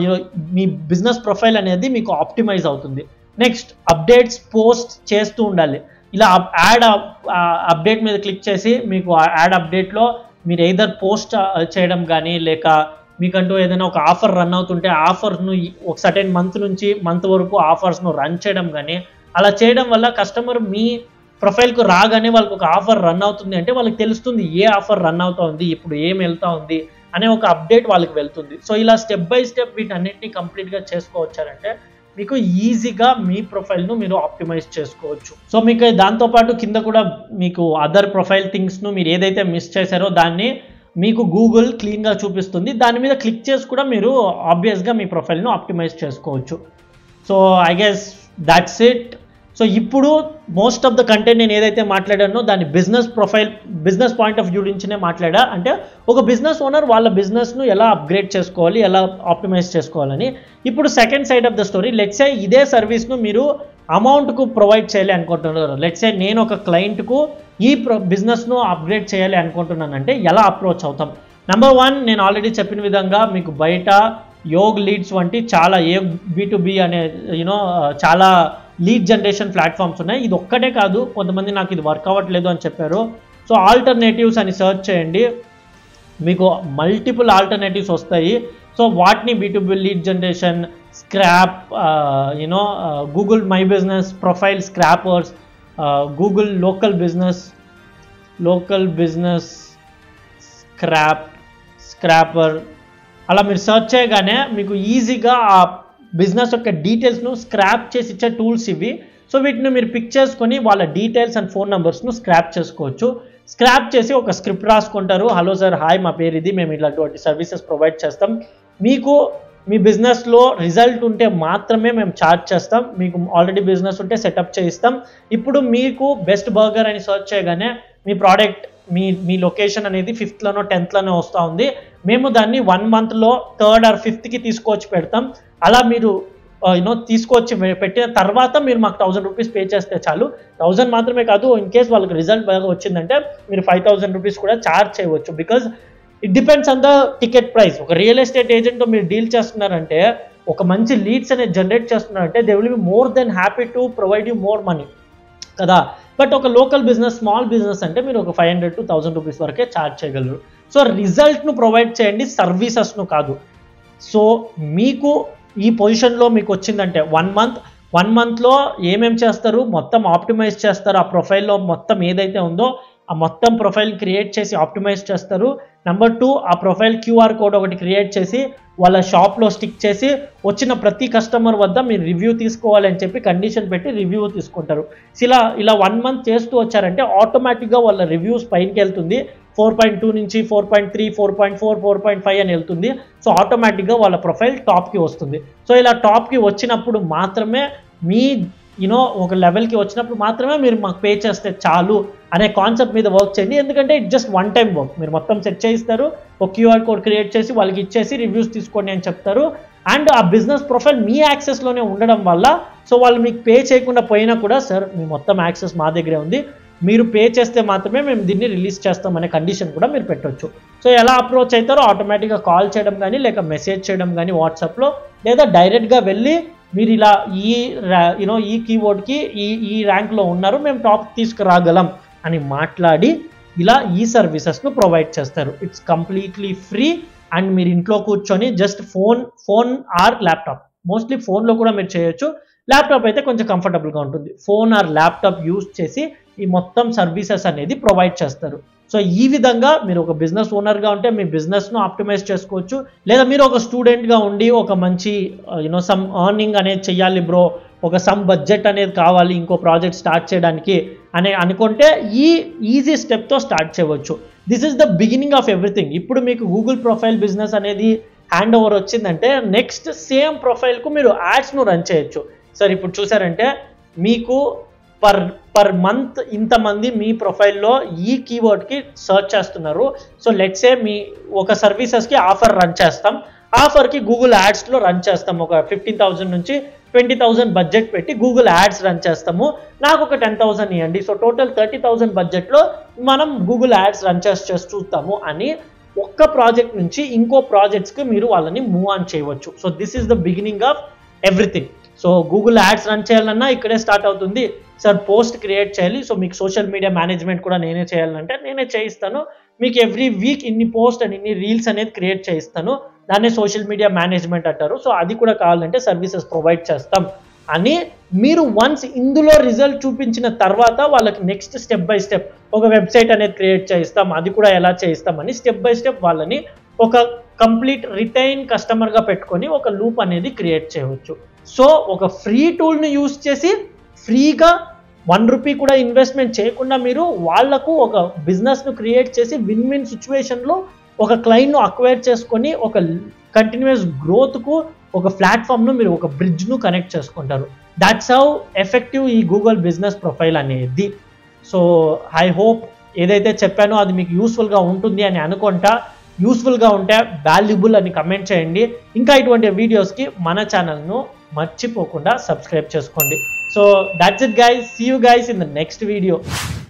మీ బిజినెస్ ప్రొఫైల్ అనేది మీకు ఆప్టిమైజ్ అవుతుంది నెక్స్ట్ అప్డేట్స్ పోస్ట్ చేస్తూ ఉండాలి ఇలా యాడ్ అప్డేట్ మీద క్లిక్ చేసి మీకు యాడ్ అప్డేట్లో మీరు ఎయిదర్ పోస్ట్ చేయడం కానీ లేక మీకంటూ ఏదైనా ఒక ఆఫర్ రన్ అవుతుంటే ఆఫర్ను ఒక సర్టెన్ మంత్ నుంచి మంత్ వరకు ఆఫర్స్ను రన్ చేయడం కానీ అలా చేయడం వల్ల కస్టమర్ మీ ప్రొఫైల్కు రాగానే వాళ్ళకి ఒక ఆఫర్ రన్ అవుతుంది అంటే వాళ్ళకి తెలుస్తుంది ఏ ఆఫర్ రన్ అవుతా ఉంది ఇప్పుడు ఏం వెళ్తా ఉంది అనే ఒక అప్డేట్ వాళ్ళకి వెళ్తుంది సో ఇలా స్టెప్ బై స్టెప్ వీటన్నిటిని కంప్లీట్గా చేసుకోవచ్చారంటే మీకు ఈజీగా మీ ప్రొఫైల్ను మీరు ఆప్టిమైజ్ చేసుకోవచ్చు సో మీకు దాంతోపాటు కింద కూడా మీకు అదర్ ప్రొఫైల్ థింగ్స్ను మీరు ఏదైతే మిస్ చేశారో దాన్ని మీకు గూగుల్ క్లీన్గా చూపిస్తుంది దాని మీద క్లిక్ చేసి కూడా మీరు ఆబ్వియస్గా మీ ప్రొఫైల్ను ఆప్టిమైజ్ చేసుకోవచ్చు so I guess that's it so ఇప్పుడు మోస్ట్ ఆఫ్ ద కంటెంట్ నేను ఏదైతే మాట్లాడానో దాని business profile business point of view నుంచినే మాట్లాడా అంటే ఒక బిజినెస్ ఓనర్ వాళ్ళ బిజినెస్ను ఎలా అప్గ్రేడ్ చేసుకోవాలి ఎలా ఆప్టిమైజ్ చేసుకోవాలని ఇప్పుడు second side of the story let's say ఇదే సర్వీస్ను మీరు అమౌంట్కు ప్రొవైడ్ చేయాలి అనుకుంటున్నారు లెట్సే నేను ఒక క్లయింట్కు ఈ ప్రొ బిజినెస్ను అప్గ్రేడ్ చేయాలి అనుకుంటున్నానంటే ఎలా అప్రోచ్ అవుతాం నెంబర్ వన్ నేను ఆల్రెడీ చెప్పిన విధంగా మీకు బయట యోగ్ లీడ్స్ వంటి చాలా ఏ బీ టు బి అనే యూనో చాలా లీడ్ జనరేషన్ ప్లాట్ఫామ్స్ ఉన్నాయి ఇది ఒక్కటే కాదు కొంతమంది నాకు ఇది వర్క్ అవ్వట్లేదు అని చెప్పారు సో ఆల్టర్నేటివ్స్ అని సెర్చ్ చేయండి మీకు మల్టిపుల్ ఆల్టర్నేటివ్స్ వస్తాయి సో వాటిని B lead generation scrape you know Google my business profile scrapers Google local business local business scrape scraper అలా మీరు సెర్చ్ చేయగానే మీకు ఈజీగా ఆ బిజినెస్ యొక్క డీటెయిల్స్ను స్క్రాప్ చేసి ఇచ్చే టూల్స్ ఇవి సో వీటిని మీరు పిక్ చేసుకొని వాళ్ళ డీటెయిల్స్ అండ్ ఫోన్ నెంబర్స్ను స్క్రాప్ చేసుకోవచ్చు స్క్రాప్ చేసి ఒక స్క్రిప్ట్ రాసుకుంటారు హలో సార్ హాయ్ మా పేరు ఇది మేము ఇలాంటి సర్వీసెస్ ప్రొవైడ్ చేస్తాం మీకు మీ బిజినెస్లో రిజల్ట్ ఉంటే మాత్రమే మేము ఛార్జ్ చేస్తాం మీకు ఆల్రెడీ బిజినెస్ ఉంటే సెటప్ చేయిస్తాం ఇప్పుడు మీకు బెస్ట్ బర్గర్ అని సెర్చ్ చేయగానే మీ ప్రోడక్ట్ మీ మీ లొకేషన్ అనేది ఫిఫ్త్లోనో టెన్త్లోనో వస్తూ ఉంది మేము దాన్ని వన్ మంత్లో థర్డ్ ఆర్ ఫిఫ్త్కి తీసుకొచ్చి పెడతాం అలా మీరు యూనో తీసుకొచ్చి పె- పెట్టిన తర్వాత మీరు మాకు థౌసండ్ రూపీస్ పే చేస్తే చాలు థౌసండ్ మాత్రమే కాదు ఇన్ కేస్ వాళ్ళకి రిజల్ట్ బాగా వచ్చిందంటే మీరు ఫైవ్ థౌసండ్ రూపీస్ కూడా ఛార్జ్ చేయవచ్చు because it depends on the ticket price ఒక రియల్ ఎస్టేట్ ఏజెంట్తో మీరు డీల్ చేస్తున్నారంటే ఒక మంచి లీడ్స్ అనేది జనరేట్ చేస్తున్నారంటే they will be more than happy to provide you more money కదా బట్ ఒక లోకల్ బిజినెస్ స్మాల్ బిజినెస్ అంటే మీరు ఒక five hundred to thousand rupees వరకే ఛార్జ్ చేయగలరు సో రిజల్ట్ను ప్రొవైడ్ చేయండి సర్వీసెస్ను కాదు సో మీకు ఈ పొజిషన్లో మీకు వచ్చిందంటే వన్ మంత్ వన్ మంత్లో ఏమేం చేస్తారు మొత్తం ఆప్టిమైజ్ చేస్తారు ఆ ప్రొఫైల్లో మొత్తం ఏదైతే ఉందో ఆ మొత్తం ప్రొఫైల్ క్రియేట్ చేసి ఆప్టిమైజ్ చేస్తారు నెంబర్ టూ ఆ ప్రొఫైల్ క్యూఆర్ కోడ్ ఒకటి క్రియేట్ చేసి వాళ్ళ షాప్లో స్టిక్ చేసి వచ్చిన ప్రతి కస్టమర్ వద్ద మీరు రివ్యూ తీసుకోవాలని చెప్పి కండిషన్ పెట్టి రివ్యూ తీసుకుంటారు సో ఇలా ఇలా వన్ మంత్ చేస్తూ వచ్చారంటే ఆటోమేటిక్గా వాళ్ళ రివ్యూస్ పైనకి వెళ్తుంది ఫోర్ పాయింట్ టూ నుంచి four point three four point four four point five అని వెళ్తుంది సో ఆటోమేటిక్గా వాళ్ళ ప్రొఫైల్ టాప్కి వస్తుంది సో ఇలా టాప్కి వచ్చినప్పుడు మాత్రమే మీ యూనో ఒక లెవెల్కి వచ్చినప్పుడు మాత్రమే మీరు మాకు పే చేస్తే చాలు అనే కాన్సెప్ట్ మీద వర్క్ చేయండి ఎందుకంటే it just one time work మీరు మొత్తం సెట్ చేయిస్తారు ఒక క్యూఆర్ కోడ్ క్రియేట్ చేసి వాళ్ళకి ఇచ్చేసి రివ్యూస్ తీసుకోండి అని చెప్తారు అండ్ ఆ బిజినెస్ ప్రొఫైల్ మీ యాక్సెస్లోనే ఉండడం వల్ల సో వాళ్ళు మీకు పే చేయకుండా పోయినా కూడా సార్ మీ మొత్తం యాక్సెస్ మా దగ్గరే ఉంది మీరు పే చేస్తే మాత్రమే మేము దీన్ని రిలీజ్ చేస్తాం అనే కండిషన్ కూడా మీరు పెట్టొచ్చు సో ఎలా అప్రోచ్ అవుతారో ఆటోమేటిక్గా కాల్ చేయడం కానీ లేక మెసేజ్ చేయడం కానీ వాట్సాప్లో లేదా డైరెక్ట్గా వెళ్ళి మీరు ఇలా ఈ యూనో ఈ కీవర్డ్కి ఈ ఈ ర్యాంక్లో ఉన్నారు మేము టాప్ తీసుకురాగలం అని మాట్లాడి ఇలా ఈ సర్వీసెస్ను ప్రొవైడ్ చేస్తారు ఇట్స్ కంప్లీట్లీ ఫ్రీ అండ్ మీరు ఇంట్లో కూర్చొని just phone phone or laptop mostly ఫోన్లో కూడా మీరు చేయొచ్చు ల్యాప్టాప్ అయితే కొంచెం కంఫర్టబుల్గా ఉంటుంది ఫోన్ ఆర్ ల్యాప్టాప్ యూస్ చేసి ఈ మొత్తం సర్వీసెస్ అనేది ప్రొవైడ్ చేస్తారు సో ఈ విధంగా మీరు ఒక బిజినెస్ ఓనర్గా ఉంటే మీ బిజినెస్ను ఆప్టిమైజ్ చేసుకోవచ్చు లేదా మీరు ఒక స్టూడెంట్గా ఉండి ఒక మంచి యూనో సమ్ ఎర్నింగ్ అనేది చెయ్యాలి బ్రో ఒక సమ్ బడ్జెట్ అనేది కావాలి ఇంకో ప్రాజెక్ట్ స్టార్ట్ చేయడానికి అని అనుకుంటే ఈ ఈజీ స్టెప్తో స్టార్ట్ చేయవచ్చు this is the beginning of everything ఇప్పుడు మీకు గూగుల్ ప్రొఫైల్ బిజినెస్ అనేది హ్యాండ్ ఓవర్ వచ్చిందంటే నెక్స్ట్ సేమ్ ప్రొఫైల్కు మీరు యాడ్స్ను రన్ చేయొచ్చు సార్ ఇప్పుడు చూసారంటే మీకు పర్ పర్ మంత్ ఇంతమంది మీ ప్రొఫైల్లో ఈ కీవర్డ్కి సర్చ్ చేస్తున్నారు సో లెట్సే మీ ఒక సర్వీసెస్కి ఆఫర్ రన్ చేస్తాం ఆఫర్కి గూగుల్ యాడ్స్లో రన్ చేస్తాం ఒక ఫిఫ్టీన్ థౌసండ్ నుంచి ట్వంటీ థౌసండ్ బడ్జెట్ పెట్టి గూగుల్ యాడ్స్ రన్ చేస్తాము నాకు ఒక టెన్ థౌసండ్ ఇవ్వండి సో టోటల్ థర్టీ థౌసండ్ బడ్జెట్లో మనం గూగుల్ యాడ్స్ రన్ చేసి చేసి చూస్తాము అని ఒక్క ప్రాజెక్ట్ నుంచి ఇంకో ప్రాజెక్ట్స్కి మీరు వాళ్ళని మూవ్ ఆన్ చేయవచ్చు so this is the beginning of everything so Google ads run చేయాలన్నా ఇక్కడే స్టార్ట్ అవుతుంది సార్ పోస్ట్ క్రియేట్ చేయాలి సో మీకు సోషల్ మీడియా మేనేజ్మెంట్ కూడా నేనే చేయాలంటే నేనే చేయిస్తాను మీకు ఎవ్రీ వీక్ ఇన్ని పోస్ట్ అండ్ ఇన్ని రీల్స్ అనేది క్రియేట్ చేయిస్తాను దాన్నే సోషల్ మీడియా మేనేజ్మెంట్ అంటారు సో అది కూడా కావాలంటే సర్వీసెస్ ప్రొవైడ్ చేస్తాం అని మీరు వన్స్ ఇందులో రిజల్ట్ చూపించిన తర్వాత వాళ్ళకి నెక్స్ట్ స్టెప్ బై స్టెప్ ఒక వెబ్సైట్ అనేది క్రియేట్ చేయిస్తాం అది కూడా ఎలా చేయిస్తామని స్టెప్ బై స్టెప్ వాళ్ళని ఒక కంప్లీట్ రిటైన్ కస్టమర్గా పెట్టుకొని ఒక లూప్ అనేది క్రియేట్ చేయవచ్చు సో ఒక ఫ్రీ టూల్ని యూస్ చేసి ఫ్రీగా వన్ రూపీ కూడా ఇన్వెస్ట్మెంట్ చేయకుండా మీరు వాళ్లకు ఒక బిజినెస్ను క్రియేట్ చేసి విన్ విన్ సిచ్యువేషన్లో ఒక క్లయింట్ను అక్వైర్ చేసుకొని ఒక కంటిన్యూస్ గ్రోత్కు ఒక ప్లాట్ఫామ్ను మీరు ఒక బ్రిడ్జ్ను కనెక్ట్ చేసుకుంటారు దాట్స్ హౌ ఎఫెక్టివ్ ఈ గూగుల్ బిజినెస్ ప్రొఫైల్ అనేది సో ఐ హోప్ ఏదైతే చెప్పానో అది మీకు యూస్ఫుల్గా ఉంటుంది అని అనుకుంటా యూస్ఫుల్గా ఉంటే వాల్యుబుల్ అని కమెంట్ చేయండి ఇంకా ఇటువంటి వీడియోస్కి మన ఛానల్ను మర్చిపోకుండా సబ్స్క్రైబ్ చేసుకోండి so that's it guys see you guys in the next video